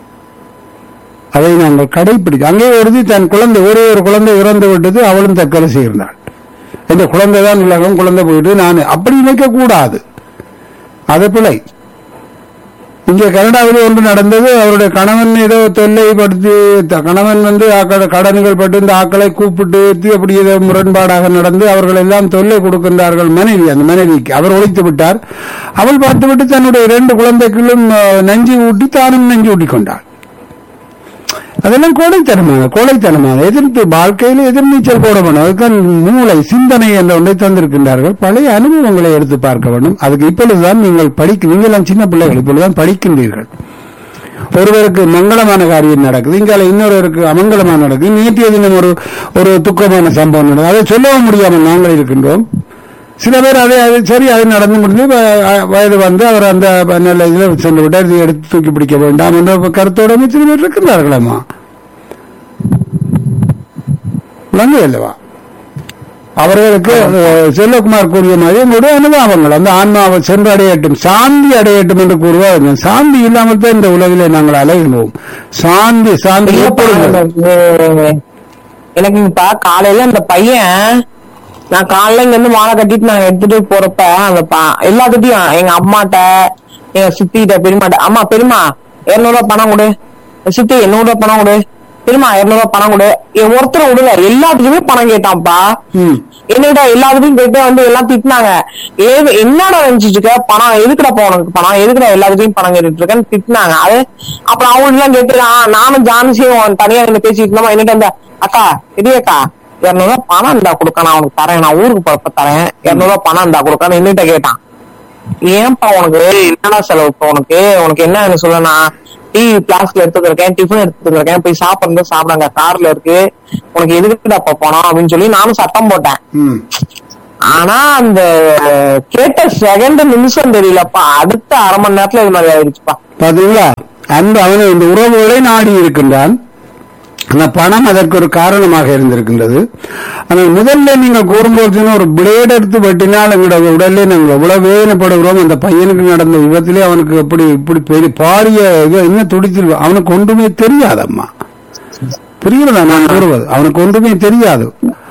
அதை நாங்கள் கடைபிடிக்க அங்கே ஒருத்தி தன் குழந்தை ஒரே ஒரு குழந்தை இறந்து விட்டது அவளும் தற்கொலை செய்திருந்தாள் இந்த குழந்தை தான் உலகம் குழந்தை போயிட்டு நான் அப்படி நினைக்க கூடாது அது பிழை இங்கே கனடாவில் ஒன்று நடந்தது அவருடைய கணவன் ஏதோ தொல்லைப்படுத்தி த- கணவன் வந்து ஆக்க- கடன்கள் பட்டு இந்த ஆக்களை கூப்பிட்டு ஏத்தி அப்படி ஏதோ முரண்பாடாக நடந்து அவர்கள் எல்லாம் தொல்லை கொடுக்கின்றார்கள் மனைவி அந்த மனைவிக்கு அவர் ஒழித்து விட்டார் அவள் பார்த்துவிட்டு தன்னுடைய இரண்டு குழந்தைகளும் அஹ், நஞ்சு ஊட்டி தானும் நஞ்சு ஊட்டி கொண்டாள் அதெல்லாம் கோழைத்தனமாக கோழைத்தனமாக எதிர்த்து வாழ்க்கையில் எதிர்நீச்சல் போட வேண்டும் அதுதான் மூளை சிந்தனை என்ற ஒன்றை தந்திருக்கின்றார்கள் பழைய அனுபவங்களை எடுத்து பார்க்க வேண்டும் அதுக்கு இப்பொழுதுதான் நீங்கள் படிக்க நீங்களாம் சின்ன பிள்ளைகள் இப்பொழுதுதான் படிக்கின்றீர்கள் ஒருவருக்கு மங்களமான காரியம் நடக்குது இங்கால இன்னொருவருக்கு அமங்கலமான நடக்குது நேற்றைய தினம் ஒரு ஒரு துக்கமான சம்பவம் நடக்குது அதை சொல்லவும் முடியாமல் நாங்கள் இருக்கின்றோம் சில பேர் அதை அது சரி அது நடந்து முடிஞ்சு வ- வயது வந்து அவர் அந்த நல்ல இதில் சென்று விட்டார் இதை எடுத்து தூக்கி பிடிக்க வேண்டாம் என்ற கருத்தோட சில பேர் இருக்கின்றார்களாமா விளங்கு அல்லவா அவர்களுக்கு அஹ், செல்வகுமார் கூறிய மாதிரி எங்களுடைய அனுபவங்கள் அந்த ஆன்மாவை சென்று அடையட்டும் சாந்தி அடையட்டும் என்று கூறுவார் சாந்தி இல்லாமல் தான் இந்த உலகிலே நாங்கள் அலைகிறோம் சாந்தி சாந்தி இல்லப்பா, எப்பொழுது எனக்கு- எனக்கு இப்ப காலையில அந்த பையன் நான் காலைல இங்க இருந்து மாலை கட்டிட்டு நான் எடுத்துட்டு போறப்ப அந்த ப- எல்லாத்துட்டையும் எங்க அம்மாட்ட எங்க சித்திட்ட பெரியமாட்ட அம்மா பெரியமா இருநூறு ரூபாய் பணம் கொடு சித்தி எண்ணூறு ரூபாய் பணம் கொடு பெரியமா இருநூறு ரூபாய் பணம் கொடு என் ஒருத்தர் விடல எல்லாத்துக்குமே பணம் கேட்டான்ப்பா ம். என்னடா எல்லாத்துக்கும் போயிட்டு வந்து எல்லாம் திட்டினாங்க ஏது என்னடா நினைச்சிட்டு இருக்க பணம் எதுக்குடா போ உனக்கு பணம் எதுக்குடா எல்லாத்துக்கும் பணம் கேட்டுட்டு இருக்கேன்னு திட்டினாங்க அது அப்புறம் அவங்க எல்லாம் கேட்டு "ஆ, நானும் ஜான்சியும் தனியா இருந்து பேசிட்டு இருந்தோமா என்னட்டு அந்த அக்கா பெரிய அக்கா இருநூறு ரூபாய் பணம் இருந்தா கொடுக்க நான் உனக்கு தரேன் நான் ஊருக்கு போறப்ப தரேன் இருநூறு ரூபாய் பணம் இருந்தா கொடுக்க என்னட்ட கேட்டான் ஏன்பா உனக்கு என்னடா செலவு இப்போ உனக்கு உனக்கு என்ன வேணும் சொல்ல நான் டீ பிளாஸ்க்ல எடுத்துக்கிறேன் டிஃபன் எடுத்துக்கிறேன் போய் சாப்பிடுறது சாப்பிடுங்க கார்ல இருக்கு உனக்கு எதுக்குடா அப்ப போனோம் அப்படின்னு சொல்லி நானும் சத்தம் போட்டேன் ம் ஆனா அந்த கேட்ட செகண்ட் நிமிஷம் தெரியலப்பா அடுத்த அரை மணி நேரத்துல இது மாதிரி ஆயிடுச்சுப்பா பாத்தீங்களா அன்பு அவன் இந்த உறவுகளை நாடி இருக்கின்றான் அந்த பணம் அதற்கு ஒரு காரணமாக இருந்திருக்கின்றது ஆனால் முதல்ல நீங்க கூறும்போது ஒரு பிளேட் எடுத்து வெட்டினால் எங்களோட உடல்ல நாங்கள் எவ்வளவு வேதனைப்படுகிறோம் அந்த பையனுக்கு நடந்த விபத்திலே அவனுக்கு எப்படி இப்படி பெரிய பாரிய இது என்ன துடிச்சிருக்கு அவனுக்கு ஒன்றுமே தெரியாதம்மா புரியுறதா நான் கூறுவது அவனுக்கு ஒன்றுமே தெரியாது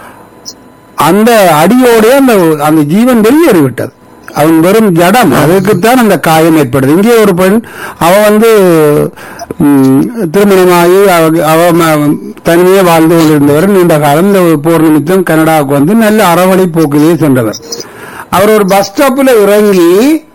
அந்த அடியோட அந்த அந்த ஜீவன் வெளியேறிவிட்டது அவன் வெறும் ஜடம் அதுக்குத்தான் அந்த காயம் ஏற்படுது இங்கே ஒரு பெண் அவ வந்து ம், திருமணமாகி அவ- அவ ம- தனியே வாழ்ந்து கொண்டிருந்தவர் நீண்ட காலம் இந்த போர் நிமித்தம் கனடாவுக்கு வந்து நல்ல அறவழி போக்கிலேயே சென்றவர் அவர் ஒரு பஸ் ஸ்டாப்ல இறங்கி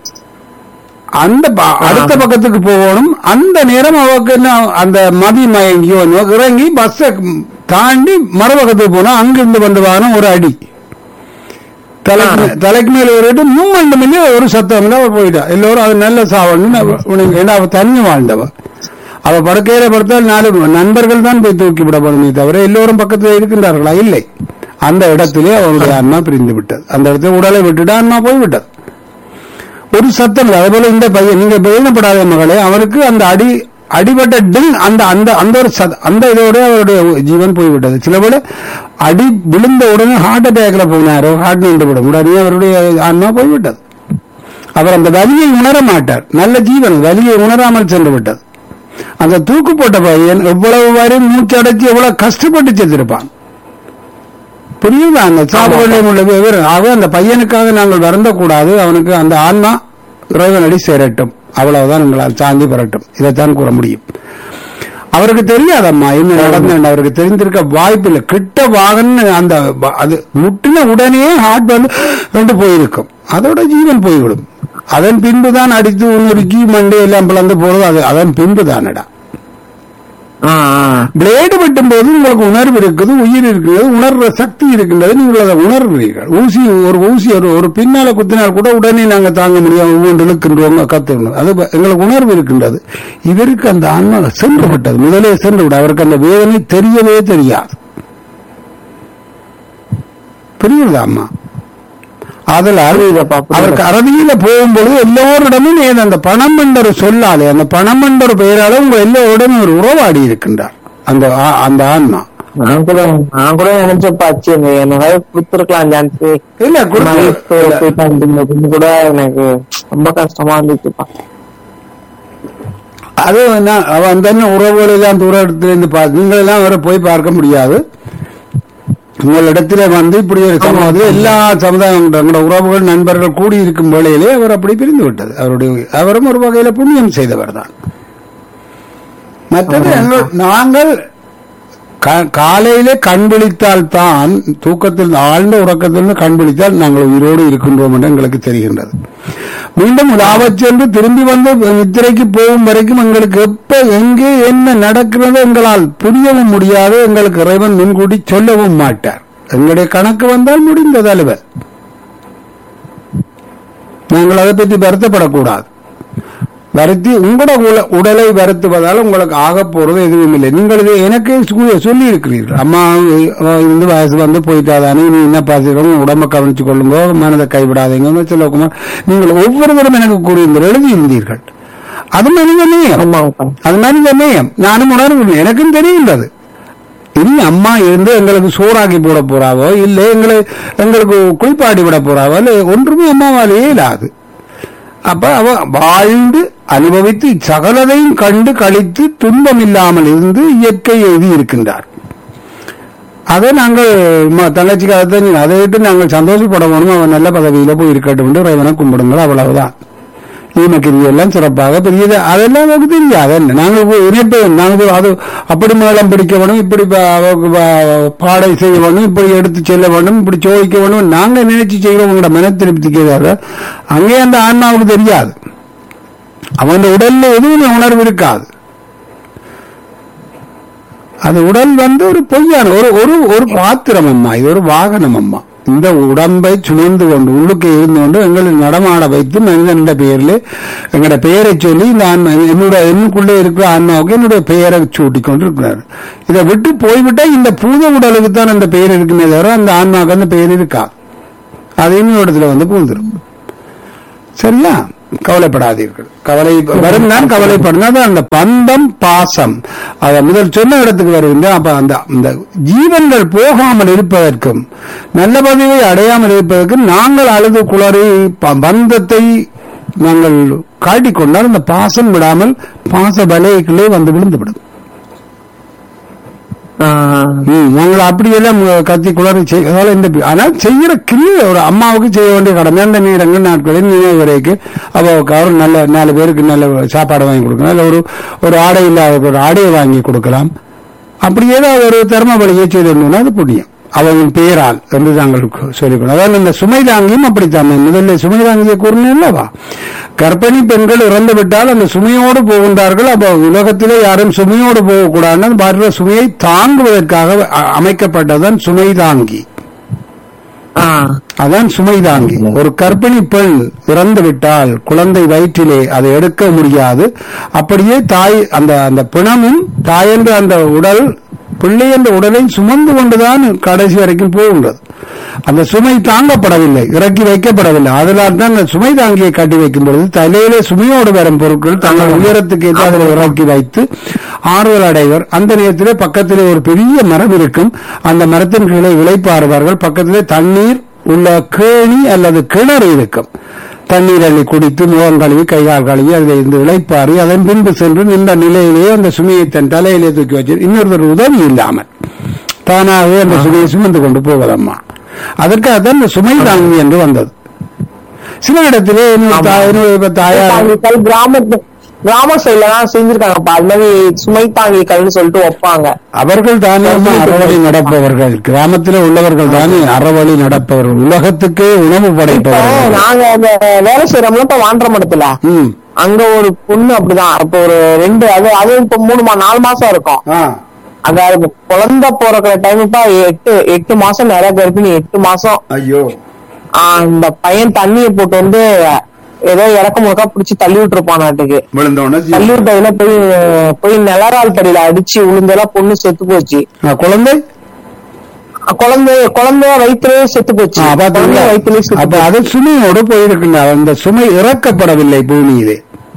அந்த ப- அடுத்த பக்கத்துக்கு போகணும் அந்த நேரம் அவருக்கு என்ன அந்த மதி மயங்கியோ என்னவோ இறங்கி பஸ்ஸை தாண்டி மறுபக்கத்துக்கு போனா அங்கிருந்து வந்து வாங்கின ஒரு அடி தலைக்கு மே- தலைக்கு மேல ஏறிட்டு மூமெண்ட் மில்லிய ஒரு சத்தம் இருந்தா அவ போயிட்டா எல்லோரும் அது நல்ல சாவணும் ஏன்னா அவ தனியும் வாழ்ந்தவ அவ படுக்கையில படுத்தால் நாலு நண்பர்கள் தான் போய் தூக்கி விடப்படுமே தவிர எல்லோரும் பக்கத்துல இருக்கின்றார்களா இல்லை அந்த இடத்திலே அவருடைய ஆன்மா பிரிந்து விட்டது அந்த இடத்துல உடலை விட்டுட்டு ஆன்மா போய்விட்டது ஒரு சத்தம் இல்லை அதே போல இந்த பையன் நீங்க வேதனைப்படாத மகளே அவருக்கு அந்த அடி அடிபட்ட டில் அந்த அந்த அந்த ஒரு சத- அந்த இதோட அவருடைய ஜீவன் போய்விட்டது சில பேர் அடி விழுந்த உடனே ஹார்ட் அட்டாக்ல போனாரோ ஹார்ட் நின்று விடும் உடனே அவருடைய ஆன்மா போய்விட்டது அவர் அந்த வலியை உணர மாட்டார் நல்ல ஜீவன் வலியை உணராமல் சென்று விட்டது அந்த தூக்கு போட்ட பையன் எவ்வளவு வரை மூச்சு அடைச்சு எவ்வளவு கஷ்டப்பட்டு செஞ்சிருப்பான் புரியுதா அந்த சாப்பிட உள்ள விவரம் ஆக அந்த பையனுக்காக நாங்கள் வருந்தக்கூடாது அவனுக்கு அந்த ஆன்மா இறைவனடி சேரட்டும் அவ்வளவுதான் எங்களால் சாந்தி பெறட்டும் இதைத்தான் கூற முடியும் அவருக்கு தெரியாதம்மா என்ன நடந்தேன் அவருக்கு தெரிந்திருக்க வாய்ப்பில்லை கிட்ட வாகன்னு அந்த வ- அது முட்டின உடனே ஹார்ட் வந்து ரெண்டு போயிருக்கும் அதோட ஜீவன் போய்விடும் அதன் பின்புதான் அடித்து உன்னுருக்கி மண்டை எல்லாம் பிளந்து போறது அது அதன் பின்புதானடா பிளேடு வெட்டும் போது உங்களுக்கு உணர்வு இருக்குது உயிர் இருக்கிறது உணர்ற சக்தி இருக்கின்றது நீங்கள் அதை உணர்கிறீர்கள் ஊசி ஒரு ஊசி ஒரு ஒரு பின்னால குத்தினால் கூட உடனே நாங்க தாங்க முடியாம ஒவ்வொன்று இழுக்கின்றோம் கத்துக்கணும் அது ப- எங்களுக்கு உணர்வு இருக்கின்றது இவருக்கு அந்த ஆன்மா சென்று விட்டது முதலே சென்று விட அவருக்கு அந்த வேதனை தெரியவே தெரியாது புரியுதா அம்மா அதனால் புரியுதப்பா, புரியுது. அவருக்கு அரபியில போகும்பொழுது எல்லோரிடமும் ஏன் அந்த பணம் என்ற ஒரு சொல்லாலே அந்த பணம் என்ற ஒரு பெயரால உங்க எல்லோரிடமும் ஒரு உறவாடி இருக்கின்றார் அந்த ஆ- அந்த ஆன்மா நான் கூட நான் கூட நினைச்சப்பா ச்சே, இந்த என்னதான் கொடுத்துருக்கலாம் சான்ஸ் இல்ல கொடுத்து- கூட எனக்கு ரொம்ப கஷ்டமா இருந்துச்சுப்பா அது என்ன அவன் தானே உறவுகள் எல்லாம் தூர இடத்துல இருந்து பார்த்து நீங்கள் எல்லாம் அவரை போய் பார்க்க முடியாது உங்களிடத்துல வந்து இப்படி ஒரு சமூகத்தில் எல்லா சமுதாயம் தங்களோட உறவுகள் நண்பர்கள் கூடி இருக்கும் வேளையிலே அவர் அப்படி பிரிந்து விட்டது அவருடைய அவரும் ஒரு வகையில புண்ணியம் செய்தவர் தான் மற்றது எங்கள்- நாங்கள் கா- காலையிலே கண் விழித்தால் தான் தூக்கத்தில் ஆழ்ந்த உறக்கத்திலிருந்து கண் விழித்தால் நாங்கள் உயிரோடு இருக்கின்றோம் என்று எங்களுக்கு தெரிகின்றது மீண்டும் லாபச் சென்று திரும்பி வந்து நித்திரைக்கு போகும் வரைக்கும் எங்களுக்கு எப்ப எங்கே என்ன நடக்கிறது எங்களால் புரியவும் முடியாது எங்களுக்கு இறைவன் முன்கூட்டி சொல்லவும் மாட்டார் எங்களுடைய கணக்கு வந்தால் முடிந்தது அலுவல் நாங்கள் அதை பற்றி வருத்தப்படக்கூடாது வருத்தி உங்களோட உல- உடலை வருத்துவதால் உங்களுக்கு ஆக போறது எதுவும் இல்லை நீங்கள் இது எனக்கு சொல்லி இருக்கிறீர்கள் அம்மா அஹ், இந்த வயசு வந்து போயிட்டாதானே நீ என்ன பாசிக்கிறோம் உடம்ப கவனிச்சு கொள்ளுங்க மனதை கைவிடாதீங்க சொல்லுவோம் நீங்கள் ஒவ்வொருவரும் எனக்கு கூறியிருந்தீர்கள் எழுதியிருந்தீர்கள் அது மனித நேயம் ஆமாங்கப்பா அது மனித நேயம் நானும் உணர்வு எனக்கும் தெரிகின்றது இனி அம்மா இருந்து எங்களுக்கு சோறாக்கி போட போறாவோ இல்லை எங்களை எங்களுக்கு குளிப்பாட்டி விட போறாவோ இல்லை ஒன்றுமே அம்மாவாலேயே இல்லாது அப்ப அவ வாழ்ந்து அனுபவித்து சகலதையும் கண்டு கழித்து துன்பம் இல்லாமல் இருந்து இயற்கை எழுதி இருக்கின்றார் அதை நாங்கள் ம- தங்கச்சிக்கு அதை நீ- அதை விட்டு நாங்கள் சந்தோஷப்பட வேணும் அவன் நல்ல பதவியில போய் இருக்கட்டும் என்று இறைவனை கும்பிடுங்கள் அவ்வளவுதான் ஈமக்கிரி எல்லாம் சிறப்பாக பெரியது அதெல்லாம் நமக்கு தெரியாது என்ன நாங்கள் போய் இணைப்பு நாங்கள் அது அப்படி மேளம் பிடிக்க வேணும் இப்படி ப- அவ- ப- பாடை செய்ய வேணும் இப்படி எடுத்து செல்ல வேணும் இப்படி சோதிக்க வேணும் நாங்க நினைச்சு செய்வோம் உங்களோட மன திருப்திக்கு அங்கே அந்த ஆன்மாவுக்கு தெரியாது அவன் உடல்ல எதுவுமே உணர்வு இருக்காது அது உடல் வந்து ஒரு பொய்யான ஒரு ஒரு ஒரு பாத்திரம் அம்மா இது ஒரு வாகனம் அம்மா இந்த உடம்பை சுமந்து கொண்டு உள்ளுக்கு இருந்து கொண்டு எங்களை நடமாட வைத்து மனிதன் பெயரில் எங்களோட பெயரை சொல்லி இந்த ஆன்மா என்னுடைய என்னுக்குள்ளே இருக்கிற ஆன்மாவுக்கு என்னுடைய பெயரை சூட்டி கொண்டு இருக்கிறார் இதை விட்டு போய்விட்டா இந்த பூத உடலுக்கு தான் அந்த பெயர் இருக்குமே தவிர அந்த ஆன்மாவுக்கு அந்த பெயர் இருக்கா அது இன்னொரு இடத்துல வந்து பூந்துரும் சரியா கவலைப்படாதீர்கள் கவலை வரும் தான் கவலைப்படணும் அந்த பந்தம் பாசம் அத முதல் சொன்ன இடத்துக்கு வருகின்ற அப்ப அந்த அந்த ஜீவன்கள் போகாமல் இருப்பதற்கும் நல்ல பதவியை அடையாமல் இருப்பதற்கும் நாங்கள் அழுது குளறி ப- பந்தத்தை நாங்கள் காட்டிக்கொண்டால் அந்த பாசம் விடாமல் பாச வலைக்குள்ளே வந்து விழுந்துவிடும் ஆஹ் ம், நாங்கள் அப்படியெல்லாம் கத்தி குளறி செய் அதனால இந்த ஆனால் செய்யற கிரியை ஒரு அம்மாவுக்கு செய்ய வேண்டிய கடமை அந்த நேரங்கள் நாட்களில் நினைவு வரைக்கும் அவருக்கு அவர் நல்ல நாலு பேருக்கு நல்ல சாப்பாடு வாங்கி கொடுக்கலாம் இல்ல ஒரு ஒரு ஆடை இல்லாத ஒரு ஆடையை வாங்கி கொடுக்கலாம் அப்படி ஏதாவது ஒரு தர்ம வழியை செய்தோம்னா அது புண்ணியம் அவன் பெயரால் என்று நாங்கள் சொல்லிக்கணும் அதாவது இந்த சுமைதாங்கியும் அப்படித்தான் நான் முதல்ல சுமைதாங்கிய கூறினேன் அல்லவா கர்ப்பிணி பெண்கள் இறந்து விட்டால் அந்த சுமையோடு போகின்றார்கள் அப்ப உலகத்திலே யாரும் சுமையோடு போகக்கூடாது பாருங்க சுமையை தாங்குவதற்காக அ- அமைக்கப்பட்டதுதான் சுமைதாங்கி ஆஹ் அதான் சுமைதாங்கி ஒரு கர்ப்பிணி பெண் இறந்து விட்டால் குழந்தை வயிற்றிலே அதை எடுக்க முடியாது அப்படியே தாய் அந்த அந்த பிணமும் தாயென்ற அந்த உடல் பிள்ளை என்ற உடலை சுமந்து கொண்டுதான் கடைசி வரைக்கும் போகின்றது அந்த சுமை தாங்கப்படவில்லை இறக்கி வைக்கப்படவில்லை அதனால் தான் அந்த சுமை தாங்கியை கட்டி வைக்கும் பொழுது தலையிலே சுமையோடு வரும் பொருட்கள் தங்கள் உயரத்துக்கு ஏற்ற அதில் இறக்கி வைத்து ஆறுதல் அடைவர் அந்த நேரத்திலே பக்கத்திலே ஒரு பெரிய மரம் இருக்கும் அந்த மரத்தின் கீழே இளைப்பாறுவார்கள் பக்கத்திலே தண்ணீர் உள்ள கேணி அல்லது கிணறு இருக்கும் தண்ணீர் அள்ளி குடித்து முகம் கழுவி கை கால் கழுவி அதில் இருந்து இளைப்பாറി அதன் பின்பு சென்று நின்ற நிலையிலேயே அந்த சுமையை தன் தலையிலே தூக்கி வச்சு இன்னொருத்தர் உதவி இல்லாமல் தானாகவே அந்த சுமையை சுமந்து கொண்டு போவதம்மா அதற்காகத்தான் இந்த சுமை தாங்கி என்று வந்தது சில இடத்திலே என்னுடைய தாய்- என்னுடைய இப்ப தாயார் தாங்கிகள் கிராமத்து கிராம சைட்ல தான் செஞ்சிருக்காங்கப்பா அது மாதிரி சுமை தாங்கிகள்னு சொல்லிட்டு வைப்பாங்க அவர்கள் தானே அறவழி நடப்பவர்கள் கிராமத்தில் உள்ளவர்கள் தானே அறவழி நடப்பவர்கள் உலகத்துக்கே உணவு இப்போ படைப்பவர்கள் நாங்க அந்த வேலை செய்யறோம்ல இப்ப வாண்டர மடத்துல ம் அங்க ஒரு பொண்ணு அப்படிதான் இப்போ ஒரு ரெண்டு அது அது இப்ப மூணு மா நாலு மாசம் இருக்கும் ஆ அதாவது இப்ப குழந்தை பிறக்கிற டைம் இப்ப எட்டு எட்டு மாசம் நிறைய கர்ப்பிணி எட்டு மாசம் ஐயோ ஆஹ் இந்த பையன் தண்ணியை போட்டு வந்து ஏதோ இறக்க முழுக்கா பிடிச்சி தள்ளி விட்டுருப்பான் நாட்டுக்கு விழுந்தோடனே தள்ளி விட்டதுல போய் போய் நிலரால் படியில அடிச்சு விழுந்தெல்லாம் பொண்ணு செத்து போச்சு ஆ, குழந்தை அஹ் குழந்தை குழந்தை வயிற்றுலயே செத்து போச்சு ஆ, குழந்தை பாத்தீங்களா? வயிற்றுலயே செத்து அப்ப அது சுமையோடு போயிருக்கின்றார் அந்த சுமை இறக்கப்படவில்லை பூமியிலே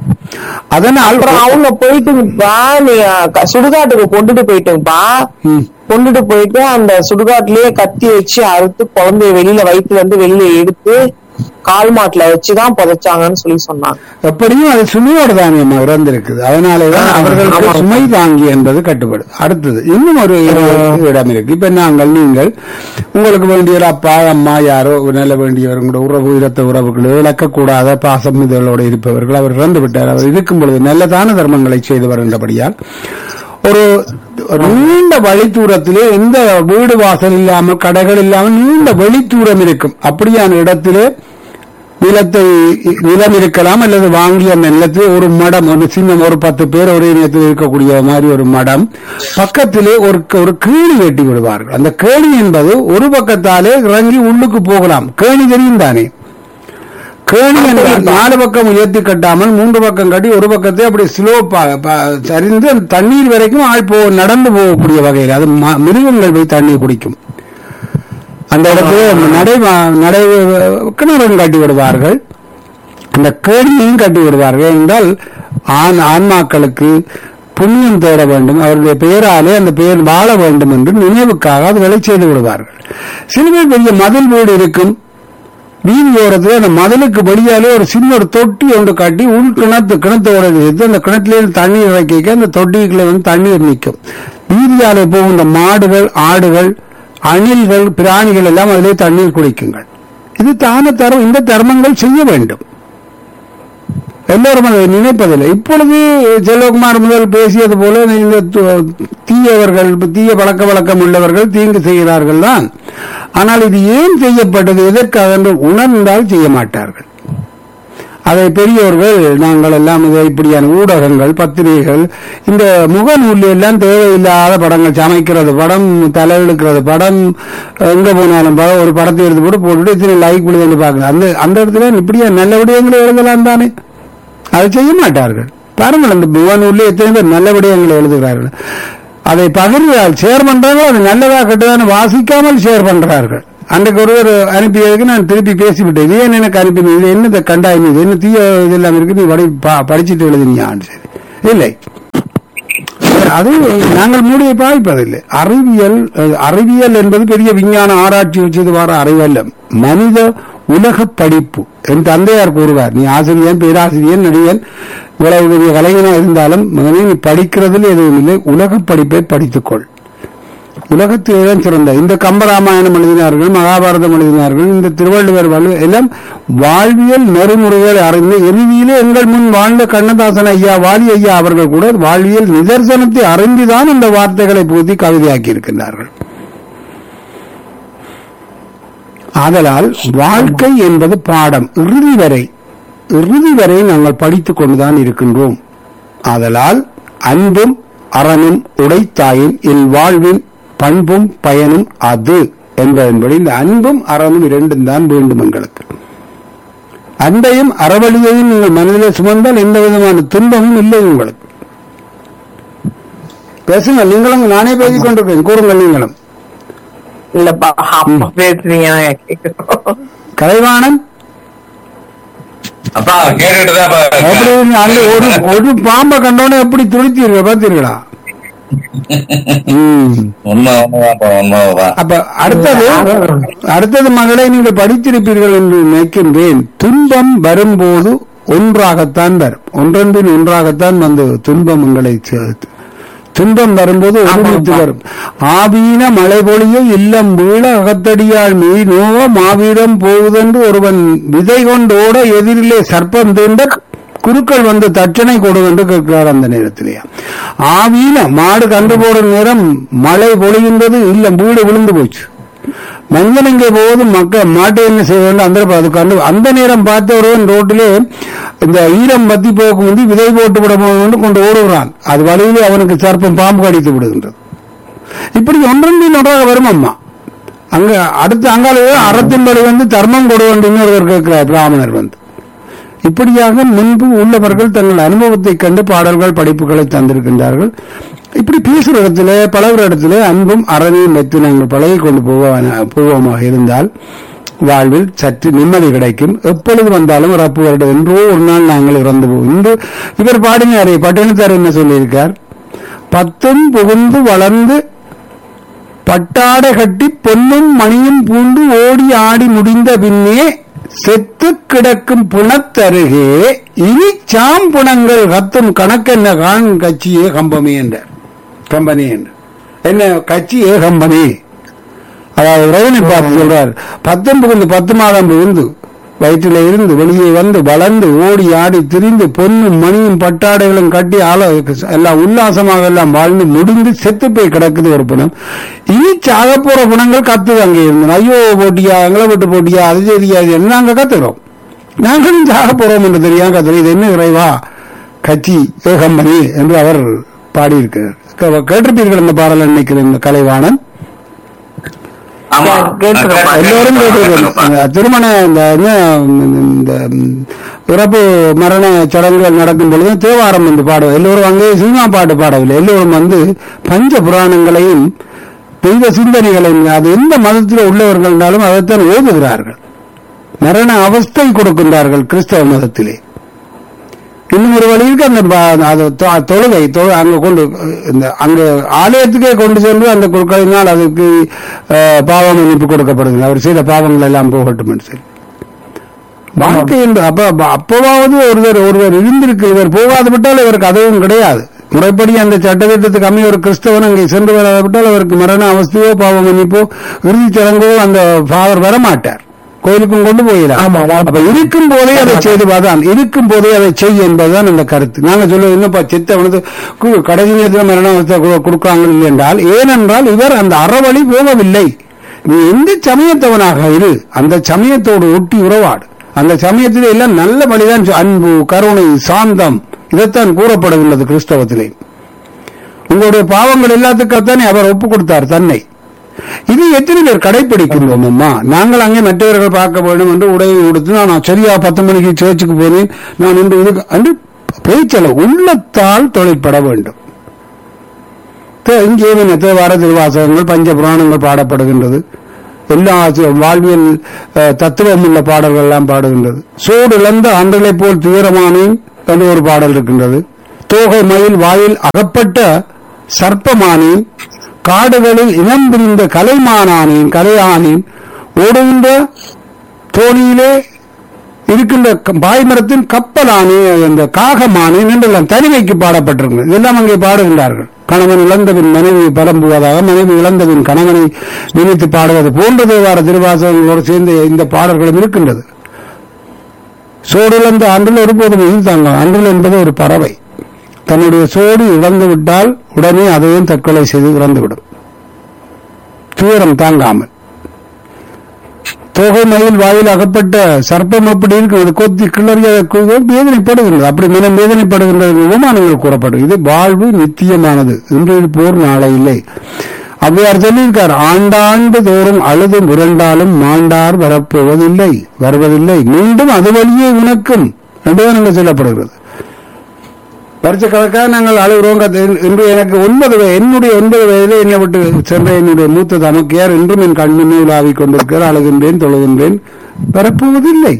அதனால் அப்புறம் அவங்க போயிட்டுப்பா நீ க- சுடுகாட்டுக்கு கொண்டுட்டு போயிட்டுப்பா ம். கொண்டுட்டு போயிட்டு அந்த சுடுகாட்டுலயே கத்தி வச்சு அறுத்து குழந்தைய வெளியில வயிற்றுல இருந்து வெளியில எடுத்து கால் மாட்டுல வச்சுதான் புதைச்சாங்கன்னு சொல்லி சொன்னாங்க எப்படியும் அது சுமையோடு தானே இறந்திருக்குது அதனாலேதான் ஆ, அவர்களுக்கு ஆமா. சுமை தாங்கி என்பது கட்டுப்படும் அடுத்தது இன்னும் ஒரு இரு- இடம் இருக்கு இப்ப நாங்கள் நீங்கள் உங்களுக்கு வேண்டிய ஒரு அப்பா அம்மா யாரோ ஒரு நல்ல வேண்டியவர் உங்களோட உறவு இரத்த உறவுகள் இழக்கக்கூடாத பாசம் இதழோடு இருப்பவர்கள் அவர் இறந்து விட்டார் அவர் இருக்கும் பொழுது நல்ல தான தர்மங்களை செய்து வருகின்றபடியால் ஒரு ஒரு நீண்ட வழி தூரத்திலே எந்த வீடு வாசல் இல்லாமல் கடைகள் இல்லாமல் நீண்ட வெளி தூரம் இருக்கும் அப்படியான இடத்திலே நிலத்தை நிலம் இருக்கலாம் அல்லது வாங்கிய அந்த நிலத்தில் ஒரு மடம் ஒரு சின்ன ஒரு பத்து பேர் ஒரே நேரத்தில் இருக்கக்கூடிய மாதிரி ஒரு மடம் பக்கத்திலே ஒரு ஒரு கேணி வெட்டி விடுவார்கள் அந்த கேணி என்பது ஒரு பக்கத்தாலே இறங்கி உள்ளுக்கு போகலாம் கேணி தெரியும் தானே கேணி என்றால் நாலு பக்கம் உயர்த்தி கட்டாமல் மூன்று பக்கம் கட்டி ஒரு பக்கத்தை அப்படி ஸ்லோப்பாக சரிந்து அந்த தண்ணீர் வரைக்கும் ஆள் போ நடந்து போகக்கூடிய வகையில் அது ம- மிருகங்கள் போய் தண்ணீர் குடிக்கும் அந்த இடத்துல நடை நடை கிணறும் கட்டி விடுவார்கள் அந்த கேணியையும் கட்டி விடுவார்கள் என்றால் ஆண் ஆன்மாக்களுக்கு புண்ணியம் தேட வேண்டும் அவருடைய பெயராலே அந்த பெயர் வாழ வேண்டும் என்று நினைவுக்காக அதுகளை செய்து விடுவார்கள் சில பேர் பெரிய மதில் வீடு இருக்கும் வீதி ஓரத்தில் அந்த மதிலுக்கு வெளியாலே ஒரு சின்ன ஒரு தொட்டி ஒன்று கட்டி உள் கிணத்து கிணத்தோட சேர்த்து அந்த கிணத்துல இருந்து தண்ணீர் இறக்கிக்க அந்த தொட்டிக்குள்ள வந்து தண்ணீர் நிற்கும் வீதியாலே போகின்ற மாடுகள் ஆடுகள் அணில்கள் பிராணிகள் எல்லாம் அதிலே தண்ணீர் குடிக்குங்கள் இது தான தரம் இந்த தர்மங்கள் செய்ய வேண்டும் எல்லோரும் அதை நினைப்பதில்லை இப்பொழுது செல்வகுமார் முதல் பேசியது போல இந்த து- தீயவர்கள் தீய பழக்க வழக்கம் உள்ளவர்கள் தீங்கு செய்கிறார்கள் தான் ஆனால் இது ஏன் செய்யப்பட்டது எதற்காக என்று உணர்ந்தால் செய்ய மாட்டார்கள் அதை பெரியோர்கள் நாங்கள் எல்லாம் இதை இப்படியான ஊடகங்கள் பத்திரிகைகள் இந்த முகநூலில் எல்லாம் தேவையில்லாத படங்கள் சமைக்கிறது படம் தலை இழுக்கிறது படம் எங்க போனாலும் படம் ஒரு படத்தை எடுத்து போட்டு போட்டுட்டு இத்தனை லைக் விழுதுன்னு பார்க்கணும் அந்த அந்த இடத்துல இப்படியா நல்ல விடயங்களை எழுதலாம் தானே அதை செய்ய மாட்டார்கள் பாருங்கள் அந்த முகநூலில் எத்தனை பேர் நல்ல விடயங்களை எழுதுகிறார்கள் அதை பகிர்ந்தால் ஷேர் பண்றாங்களோ அது நல்லதா கெட்டதான்னு வாசிக்காமல் ஷேர் பண்றார்கள் அன்றைக்கு ஒருவர் அனுப்பியதுக்கு நான் திருப்பி பேசிவிட்டேன் இது ஏன் எனக்கு அனுப்பினது இது என்ன கண்டாயம் இது என்ன தீய இதெல்லாம் இருக்கு நீ படி பா- படிச்சிட்டு எழுதினியான்னு சரி இல்லை அது நாங்கள் மூடிய பாய்ப்பதில்லை அறிவியல் அஹ், அறிவியல் என்பது பெரிய விஞ்ஞான ஆராய்ச்சி வச்சது வர அறிவல்ல மனித உலக படிப்பு என் தந்தையார் கூறுவார் நீ ஆசிரியன் பேராசிரியன் நடிகன் இவ்வளவு பெரிய கலைஞனா இருந்தாலும் மகனே நீ படிக்கிறதுல எதுவும் இல்லை உலக படிப்பை படித்துக்கொள் உலகத்திலே தான் சிறந்த இந்த கம்பராமாயணம் எழுதினார்கள் மகாபாரதம் எழுதினார்கள் இந்த திருவள்ளுவர் வலு- எல்லாம் வாழ்வியல் நெறிமுறைகள் அறிந்து இறுதியிலே எங்கள் முன் வாழ்ந்த கண்ணதாசன் ஐயா வாலி ஐயா அவர்கள் கூட வாழ்வியல் நிதர்சனத்தை அறிந்துதான் இந்த வார்த்தைகளை புகுத்தி கவிதையாக்கி இருக்கின்றார்கள் ஆதலால் வாழ்க்கை என்பது பாடம் இறுதி வரை இறுதி வரை நாங்கள் படித்துக் கொண்டுதான் இருக்கின்றோம் ஆதலால் அன்பும் அறனும் உடைத்தாயின் என் வாழ்வின் பண்பும் பயனும் அது என்பதன்படி இந்த அன்பும் அறனும் இரண்டும் தான் வேண்டும் எங்களுக்கு அன்பையும் அறவழியையும் நீங்கள் மனதிலே சுமந்தால் எந்த விதமான துன்பமும் இல்லை உங்களுக்கு பேசுங்கள் நீங்களும் நானே பேசிக் கொண்டிருக்கிறேன் கூறுங்கள் நீங்களும் இல்லப்பா அப்பா பேசுறீங்க கேக்குறோம் கலைவாணன் அப்பா கேட்டுட்டுதான் எப்படி இருந்து அந்த ஒரு ஒரு பாம்பை கண்டோன்னே எப்படி துடித்தீர்கள் பார்த்தீர்களா ம். உண்மை உண்மைதான்ப்பா உண்மைதான் அப்ப அடுத்தது அடுத்தது மகளே நீங்கள் படித்திருப்பீர்கள் என்று நினைக்கின்றேன் துன்பம் வரும்போது ஒன்றாகத்தான் வரும் ஒன்றன்பின் ஒன்றாகத்தான் வந்து துன்பம் உங்களை சேர்த்து துன்பம் வரும்போது ஒருமித்து வரும் ஆவீன மழை பொழிய இல்லம் வீழ அகத்தடியால் மீ நோவ மாவீரம் போவதென்று ஒருவன் விதை கொண்டோட எதிரிலே சர்ப்பம் தீண்ட குருக்கள் வந்து தட்சணை கொடு என்று கேட்கிறார் அந்த நேரத்திலே ஆவீன மாடு கண்டு போடும் நேரம் மழை பொழிகின்றது இல்லம் வீடு விழுந்து போச்சு மனிதன் இங்கே போவது மக்கள் மாட்டை என்ன செய்ய வேண்டும் அந்த அது கண்டு அந்த நேரம் பார்த்த ஒருவன் ரோட்டிலே இந்த ஈரம் பத்தி போக்கு வந்து விதை போட்டு விட வேண்டும் கொண்டு ஓடுகிறான் அது வழியிலே அவனுக்கு சர்ப்பம் பாம்பு கடித்து விடுகின்றது இப்படி ஒன்றொன்றின் ஒன்றாக வரும் அம்மா அங்க அடுத்து அங்காலே அறத்தின் வழி வந்து தர்மம் கொடு வேண்டும் ஒருவர் கேட்கிறார் பிராமணர் வந்து இப்படியாக முன்பு உள்ளவர்கள் தங்கள் அனுபவத்தை கண்டு பாடல்கள் படிப்புகளை தந்திருக்கின்றார்கள் இப்படி பேசுற இடத்துல பழகுற இடத்துல அன்பும் அறவையும் வைத்து நாங்கள் பழகி கொண்டு போவான போவோமாக இருந்தால் வாழ்வில் சற்று நிம்மதி கிடைக்கும் எப்பொழுது வந்தாலும் ரப்பு வருடம் என்றோ ஒரு நாள் நாங்கள் இறந்து போவோம் இன்று இவர் பாடினாரே பட்டினத்தார் என்ன சொல்லியிருக்கார் பத்தும் புகுந்து வளர்ந்து பட்டாடை கட்டி பொன்னும் மணியும் பூண்டு ஓடி ஆடி முடிந்த பின்னே செத்து கிடக்கும் புணத்தருகே இனி சாம்புணங்கள் கத்தும் கணக்கென்ன கான் கட்சியே கம்பமே என்றார் கம்பனி என்று என்ன கட்சியே கம்பனி அதாவது ரவுனி பார்த்து சொல்றார் பத்தும் புகுந்து பத்து மாதம் புகுந்து வயிற்றில இருந்து வெளியே வந்து வளர்ந்து ஓடி ஆடி திரிந்து பொன்னும் மணியும் பட்டாடைகளும் கட்டி ஆள எல்லாம் உல்லாசமாக எல்லாம் வாழ்ந்து முடிந்து செத்து போய் கிடக்குது ஒரு புணம் இனி சாக போற புணங்கள் கத்துது அங்கே இருந்து ஐயோ போட்டியா எங்களை விட்டு போட்டியா அது தெரியாது என்ன நாங்க கத்துக்கிறோம் நாங்களும் சாக போறோம் என்று தெரியாம கத்துறோம் இது என்ன இறைவா கட்சி ஏகம்பனி என்று அவர் பாடியிருக்கிறார் கே- கேட்டிருப்பீர்கள் இந்த பாடல் நினைக்கிறேன் இந்த கலைவாணன் ஆமா கேட்டுருக்கோம். எல்லோரும் கேட்டிருக்கோம் அந்த திருமண இந்த என்ன, இந்த பிறப்பு மரண சடங்குகள் நடக்கும் பொழுது தேவாரம் வந்து பாடுவோம் எல்லோரும் அங்கே சினிமா பாட்டு பாடவில்லை எல்லோரும் வந்து பஞ்ச புராணங்களையும் தெய்வ சிந்தனைகளையும் அது எந்த மதத்தில் உள்ளவர்கள்னாலும் அதைத்தான் ஓதுகிறார்கள் மரண அவஸ்தை கொடுக்கின்றார்கள் கிறிஸ்தவ மதத்திலே இன்னும் ஒரு வழிக்கு அந்த ப- அது தொ- தொழுகை தொழு- அங்க கொண்டு இந்த அங்க ஆலயத்துக்கே கொண்டு சென்று அந்த குழுக்களினால் அதுக்கு அஹ், பாவ மன்னிப்பு கொடுக்கப்படுகிறது அவர் செய்த பாவங்கள் எல்லாம் போகட்டும் என்று சொல்லி வாழ்க்கை என்று அப்ப அப்ப- அப்பவாவது ஒருவர் ஒருவர் இருந்திருக்கு இவர் போகாது விட்டால் இவருக்கு அதுவும் கிடையாது முறைப்படி அந்த சட்டத்திட்டத்துக்கு அமைய ஒரு கிறிஸ்தவன் அங்கே சென்று வராத விட்டால் அவருக்கு மரண அவஸ்தையோ பாவ மன்னிப்போ இறுதிச் சடங்கோ அந்த ஃபாதர் வரமாட்டார் கோயிலுக்கும் கொண்டு போயிடலாம் ஆமா, ஆமா. அப்ப இருக்கும் போதே அதை செய்து பார்த்தான் இருக்கும் போதே அதை செய் என்பதுதான் அந்த கருத்து நாங்க சொல்லுவோம் என்னப்பா சித்தவனது கு- கடைசி நேரத்தில் மரணத்தை கொடுக்காங்க இல்லை என்றால் ஏனென்றால் இவர் அந்த அறவழி போகவில்லை நீ எந்த சமயத்தவனாக இரு அந்த சமயத்தோடு ஒட்டி உறவாடு அந்த சமயத்திலே எல்லாம் நல்ல வழிதான் சொ- அன்பு கருணை சாந்தம் இதைத்தான் கூறப்படுகின்றது கிறிஸ்தவத்திலே உங்களுடைய பாவங்கள் எல்லாத்துக்காகத்தானே அவர் ஒப்பு கொடுத்தார் தன்னை இது எத்தனை பேர் கடைபிடிக்கின்றோம் அம்மா நாங்கள் அங்கே மற்றவர்கள் பார்க்க வேண்டும் என்று உடையை கொடுத்து நான் சரியா பத்து மணிக்கு சேர்ச்சுக்கு போனேன் நான் இன்று இது என்று பேச்சல உள்ளத்தால் தொழிற்பட வேண்டும் தே- இங்கே என்ன தேவார திருவாசகங்கள் பஞ்ச புராணங்கள் பாடப்படுகின்றது எல்லா சி- வாழ்வியல் அஹ், தத்துவம் உள்ள பாடல்கள் எல்லாம் பாடுகின்றது சூடு இழந்த ஆண்களை போல் தீவிரமானேன் என்று ஒரு பாடல் இருக்கின்றது தோகை மயில் வாயில் அகப்பட்ட சர்ப்பமானேன் காடுகளில் இனம் பிரிந்த கலைமானானேன் கலையானேன் ஓடுகின்ற தோணியிலே இருக்கின்ற க- பாய்மரத்தின் கப்பலானே அந்த காகமானேன் என்றெல்லாம் தனிமைக்கு பாடப்பட்டிருக்கிறது இதெல்லாம் அங்கே பாடுகின்றார்கள் கணவன் இழந்தபின் மனைவி பரம்புவதாக மனைவி இழந்தபின் கணவனை நினைத்து பாடுவது போன்ற தேவார திருவாசகங்களோடு சேர்ந்து இந்த பாடல்களும் இருக்கின்றது சோடிழந்த அன்றில் ஒருபோதும் இருந்தாங்க அன்றில் என்பது ஒரு பறவை தன்னுடைய சோடு இழந்து விட்டால் உடனே அதையும் தற்கொலை செய்து இறந்துவிடும் துயரம் தாங்காமல் தோகை மயில் வாயில் அகப்பட்ட சர்ப்பம் எப்படி இருக்கிறது கொத்தி கிளறிய வேதனைப்படுகின்றது அப்படி மனம் வேதனைப்படுகின்றது உபமானங்கள் கூறப்படும் இது வாழ்வு நித்தியமானது இன்று இருப்போர் நாளை இல்லை அவ்வாறு சொல்லியிருக்கார் ஆண்டாண்டு தோறும் அழுது முரண்டாலும் மாண்டார் வரப்போவதில்லை வருவதில்லை மீண்டும் அது வழியே உனக்கும் என்றுதான் அங்கு சொல்லப்படுகிறது வருஷக்கணக்காக நாங்கள் அழுகிறோம் கத்த- இன்று எனக்கு ஒன்பது வயது என்னுடைய ஒன்பது வயதிலே என்னை விட்டு சென்ற என்னுடைய மூத்த தமக்கையார் இன்றும் என் கண் முன்னே உலாவிக் கொண்டிருக்கிறார் அழுகின்றேன் தொழுகின்றேன் வரப்போவதில்லை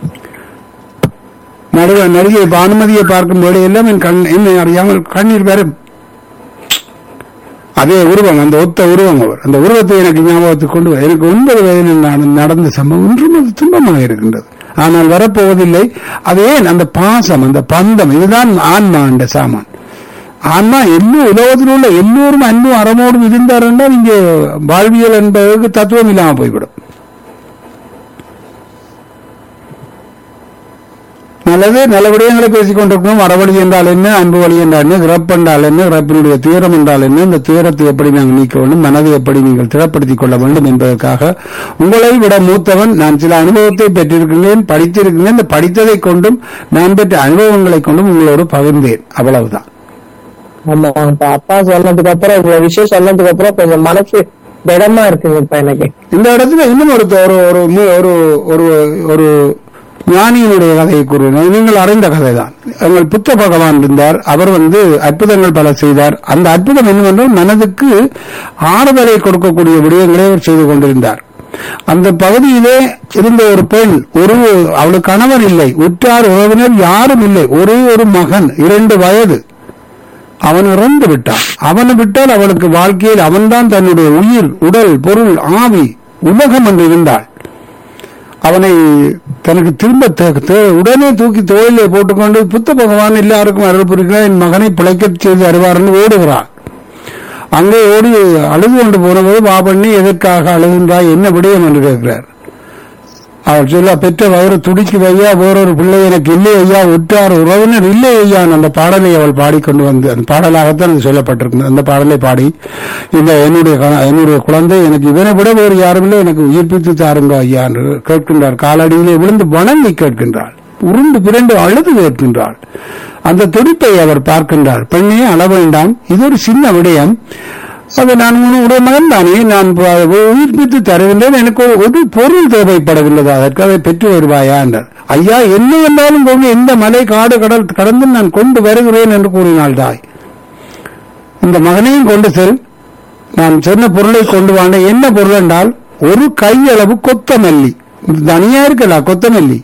நடுவ நடிகை பானுமதியை பார்க்கும்போது எல்லாம் என் கண் என்னை அறியாமல் கண்ணீர் வரும் அதே உருவம் அந்த ஒத்த உருவம் அவர் அந்த உருவத்தை எனக்கு ஞாபகத்துக்கு கொண்டு வர எனக்கு ஒன்பது வயதில் நட- நடந்த சம்பவம் இன்றும் அது துன்பமாக இருக்கின்றது ஆனால் வரப்போவதில்லை அது ஏன் அந்த பாசம் அந்த பந்தம் இதுதான் ஆன்மா என்ற சாமான் ஆன்மா எல்லோ உலகத்தில் உள்ள எல்லோரும் அன்பும் அறமோடும் இருந்தார் என்றால் இங்கே வாழ்வியல் என்பதற்கு தத்துவம் இல்லாமல் போய்விடும் நல்லது நல்ல விடயங்களை பேசிக் கொண்டிருக்கணும் அறவழி என்றால் என்ன அன்பு வழி என்றால் என்ன இறப்பு என்றால் என்ன இறப்பினுடைய துயரம் என்றால் என்ன இந்த துயரத்தை எப்படி நாங்கள் நீக்க வேண்டும் மனதை எப்படி நீங்கள் திடப்படுத்திக் கொள்ள வேண்டும் என்பதற்காக உங்களை விட மூத்தவன் நான் சில அனுபவத்தை பெற்றிருக்கின்றேன் படித்திருக்கின்றேன் இந்த படித்ததை கொண்டும் நான் பெற்ற அனுபவங்களை கொண்டும் உங்களோடு பகிர்ந்தேன் அவ்வளவுதான் ஆமா இப்ப அப்பா சொன்னதுக்கு அப்புறம் இவ்வளவு விஷயம் சொன்னதுக்கு அப்புறம் கொஞ்சம் மனசு திடமா இருக்குங்க இப்ப எனக்கு இந்த இடத்துல இன்னும் ஒரு ஒரு ஒரு மு- ஒரு ஒரு ஒரு ஞானியினுடைய கதையை கூறுகிறேன் நீங்கள் அறிந்த கதைதான் எங்கள் புத்த பகவான் இருந்தார் அவர் வந்து அற்புதங்கள் பல செய்தார் அந்த அற்புதம் என்னவென்றால் மனதுக்கு ஆறுதலை கொடுக்கக்கூடிய விடயங்களை அவர் செய்து கொண்டிருந்தார் அந்த பகுதியிலே இருந்த ஒரு பெண் ஒரு அவளுக்கு கணவர் இல்லை உற்றார் உறவினர் யாரும் இல்லை ஒரே ஒரு மகன் இரண்டு வயது அவன் இறந்து விட்டான் அவனை விட்டால் அவளுக்கு வாழ்க்கையில் அவன்தான் தன்னுடைய உயிர் உடல் பொருள் ஆவி உலகம் என்று இருந்தாள் அவனை தனக்கு திரும்ப தே- தே- உடனே தூக்கி தோளிலே போட்டுக்கொண்டு புத்த பகவான் எல்லாருக்கும் அருள் புரிகிறார் என் மகனை பிழைக்கச் செய்து அறிவார்னு ஓடுகிறான் அங்கே ஓடி அழுது கொண்டு போனபோது பாபண்ணி எதற்காக அழுகின்றாய் என்ன விடயம் என்று கேட்கிறார் அவர் சொல்ல பெற்ற வயிறு துடிக்குது ஐயா வேறொரு பிள்ளை எனக்கு இல்லை ஐயா உற்றார் உறவினர் இல்லை ஐயா அந்த பாடலை அவள் பாடிக்கொண்டு வந்து அந்த பாடலாகத்தான் அது சொல்லப்பட்டிருக்கு அந்த பாடலை பாடி இந்த என்னுடைய க- என்னுடைய குழந்தை எனக்கு இவனை விட வேறு யாரும் இல்லை எனக்கு உயிர்ப்பித்து தாருங்க ஐயா என்று கேட்கின்றார் காலடியிலே விழுந்து வணங்கி கேட்கின்றாள் உருண்டு பிறண்டு அழுது கேட்கின்றாள் அந்த துடிப்பை அவர் பார்க்கின்றார் பெண்ணே அள வேண்டாம் இது ஒரு சின்ன விடயம் அது நான் உன்னுடைய மகன் தானே நான் ப- உயிர்ப்பித்து தருகின்றேன் எனக்கு ஒரு- ஒரு பொருள் தேவைப்படுகின்றது அதற்கு அதை பெற்று வருவாயா என்றார் ஐயா என்ன என்றாலும் கொண்டு எந்த மலை காடு கடல் கடந்து நான் கொண்டு வருகிறேன் என்று கூறினாள் தாய் இந்த மகனையும் கொண்டு செல் நான் சொன்ன பொருளை கொண்டு வாண்ட என்ன பொருள் என்றால் ஒரு கையளவு கொத்தமல்லி இது தனியா இருக்கலாம் கொத்தமல்லி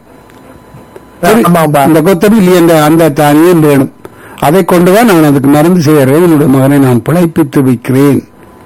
ஆமாப்பா அந்த கொத்தமல்லி என்ற அந்த தானியம் வேணும் அதை கொண்டு வா நான் அதுக்கு மருந்து செய்கிறேன் என்னுடைய மகனை நான் பிழைப்பித்து வைக்கிறேன்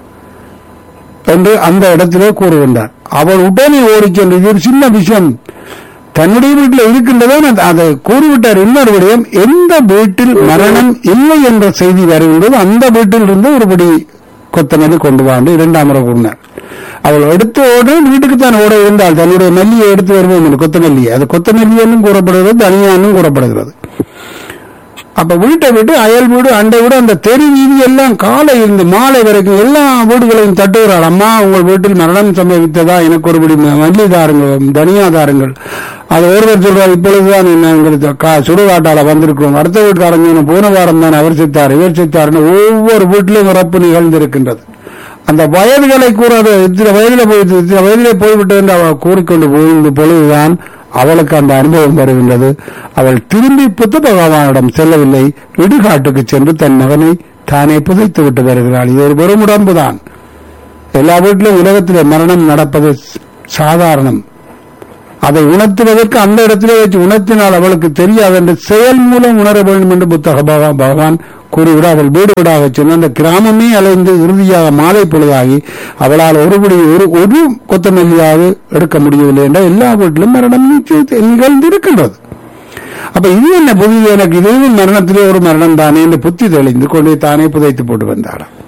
என்று அந்த இடத்திலே கூறுகின்றார் அவள் உடனே ஓடி சென்று இது ஒரு சின்ன விஷயம் தன்னுடைய வீட்டில் இருக்கின்றதே நான் அதை கூறிவிட்டார் இன்னொரு விடயம் எந்த வீட்டில் மரணம் இல்லை என்ற செய்தி வருகின்றது அந்த வீட்டில் இருந்து ஒருபடி கொத்தமல்லி கொண்டு வாண்டு இரண்டாம் முறை கூறினார் அவள் எடுத்து ஓடு வீட்டுக்கு தான் ஓட இருந்தால் தன்னுடைய மல்லியை எடுத்து வருவோம் என்று கொத்தமல்லியை அது கொத்தமல்லி என்றும் கூறப்படுகிறது தனியானும் கூறப்படுகிறது அப்ப வீட்டை விட்டு அயல் வீடு அண்டை வீடு அந்த தெரு வீதி எல்லாம் காலை இருந்து மாலை வரைக்கும் எல்லா வீடுகளையும் தட்டுகிறாள் அம்மா உங்கள் வீட்டில் மரணம் சம்பவித்ததா எனக்கு ஒருபடி ம- மல்லி தாருங்கள் தனியா தாருங்கள் அது ஒருவர் சொல்றார் இப்பொழுதுதான் என்ன எங்களுக்கு கா- சுடுகாட்டால வந்திருக்கிறோம் அடுத்த வீட்டுக்காரங்க என்ன போன வாரம் தான் அவர் சித்தார் இவர் சித்தார்னு ஒவ்வொரு வீட்டிலும் இறப்பு நிகழ்ந்திருக்கின்றது அந்த வயதுகளை கூறாது இத்தனை வயதில போயிட்டு இத்தனை வயதிலே போய்விட்டது என்று அவள் கூறிக்கொண்டு போகின்ற பொழுதுதான் அவளுக்கு அந்த அனுபவம் வருகின்றது அவள் திரும்பி புத்த பகவானிடம் செல்லவில்லை இடுகாட்டுக்கு சென்று தன் மகனை தானே புதைத்து விட்டு வருகிறாள் இது ஒரு வெறும் உடம்புதான் எல்லா வீட்டிலும் உலகத்திலே மரணம் நடப்பது சாதாரணம் அதை உணர்த்துவதற்கு அந்த இடத்திலே வச்சு உணர்த்தினால் அவளுக்கு தெரியாது என்று செயல் மூலம் உணர வேண்டும் என்று புத்தக பகவா- பகவான் கூறிவிட அவள் வீடு வீடாக சென்று அந்த கிராமமே அலைந்து இறுதியாக மாலை பொழுதாகி அவளால் ஒருபடி ஒரு ஒரு கொத்தமல்லியாவது எடுக்க முடியவில்லை என்ற எல்லா வீட்டிலும் மரணம் நிச்சயித்து- நிகழ்ந்து இருக்கின்றது அப்ப இது என்ன புதிது எனக்கு இதுவும் மரணத்திலே ஒரு மரணம் தானே என்று புத்தி தெளிந்து கொண்டு தானே புதைத்து போட்டு வந்தாளாம்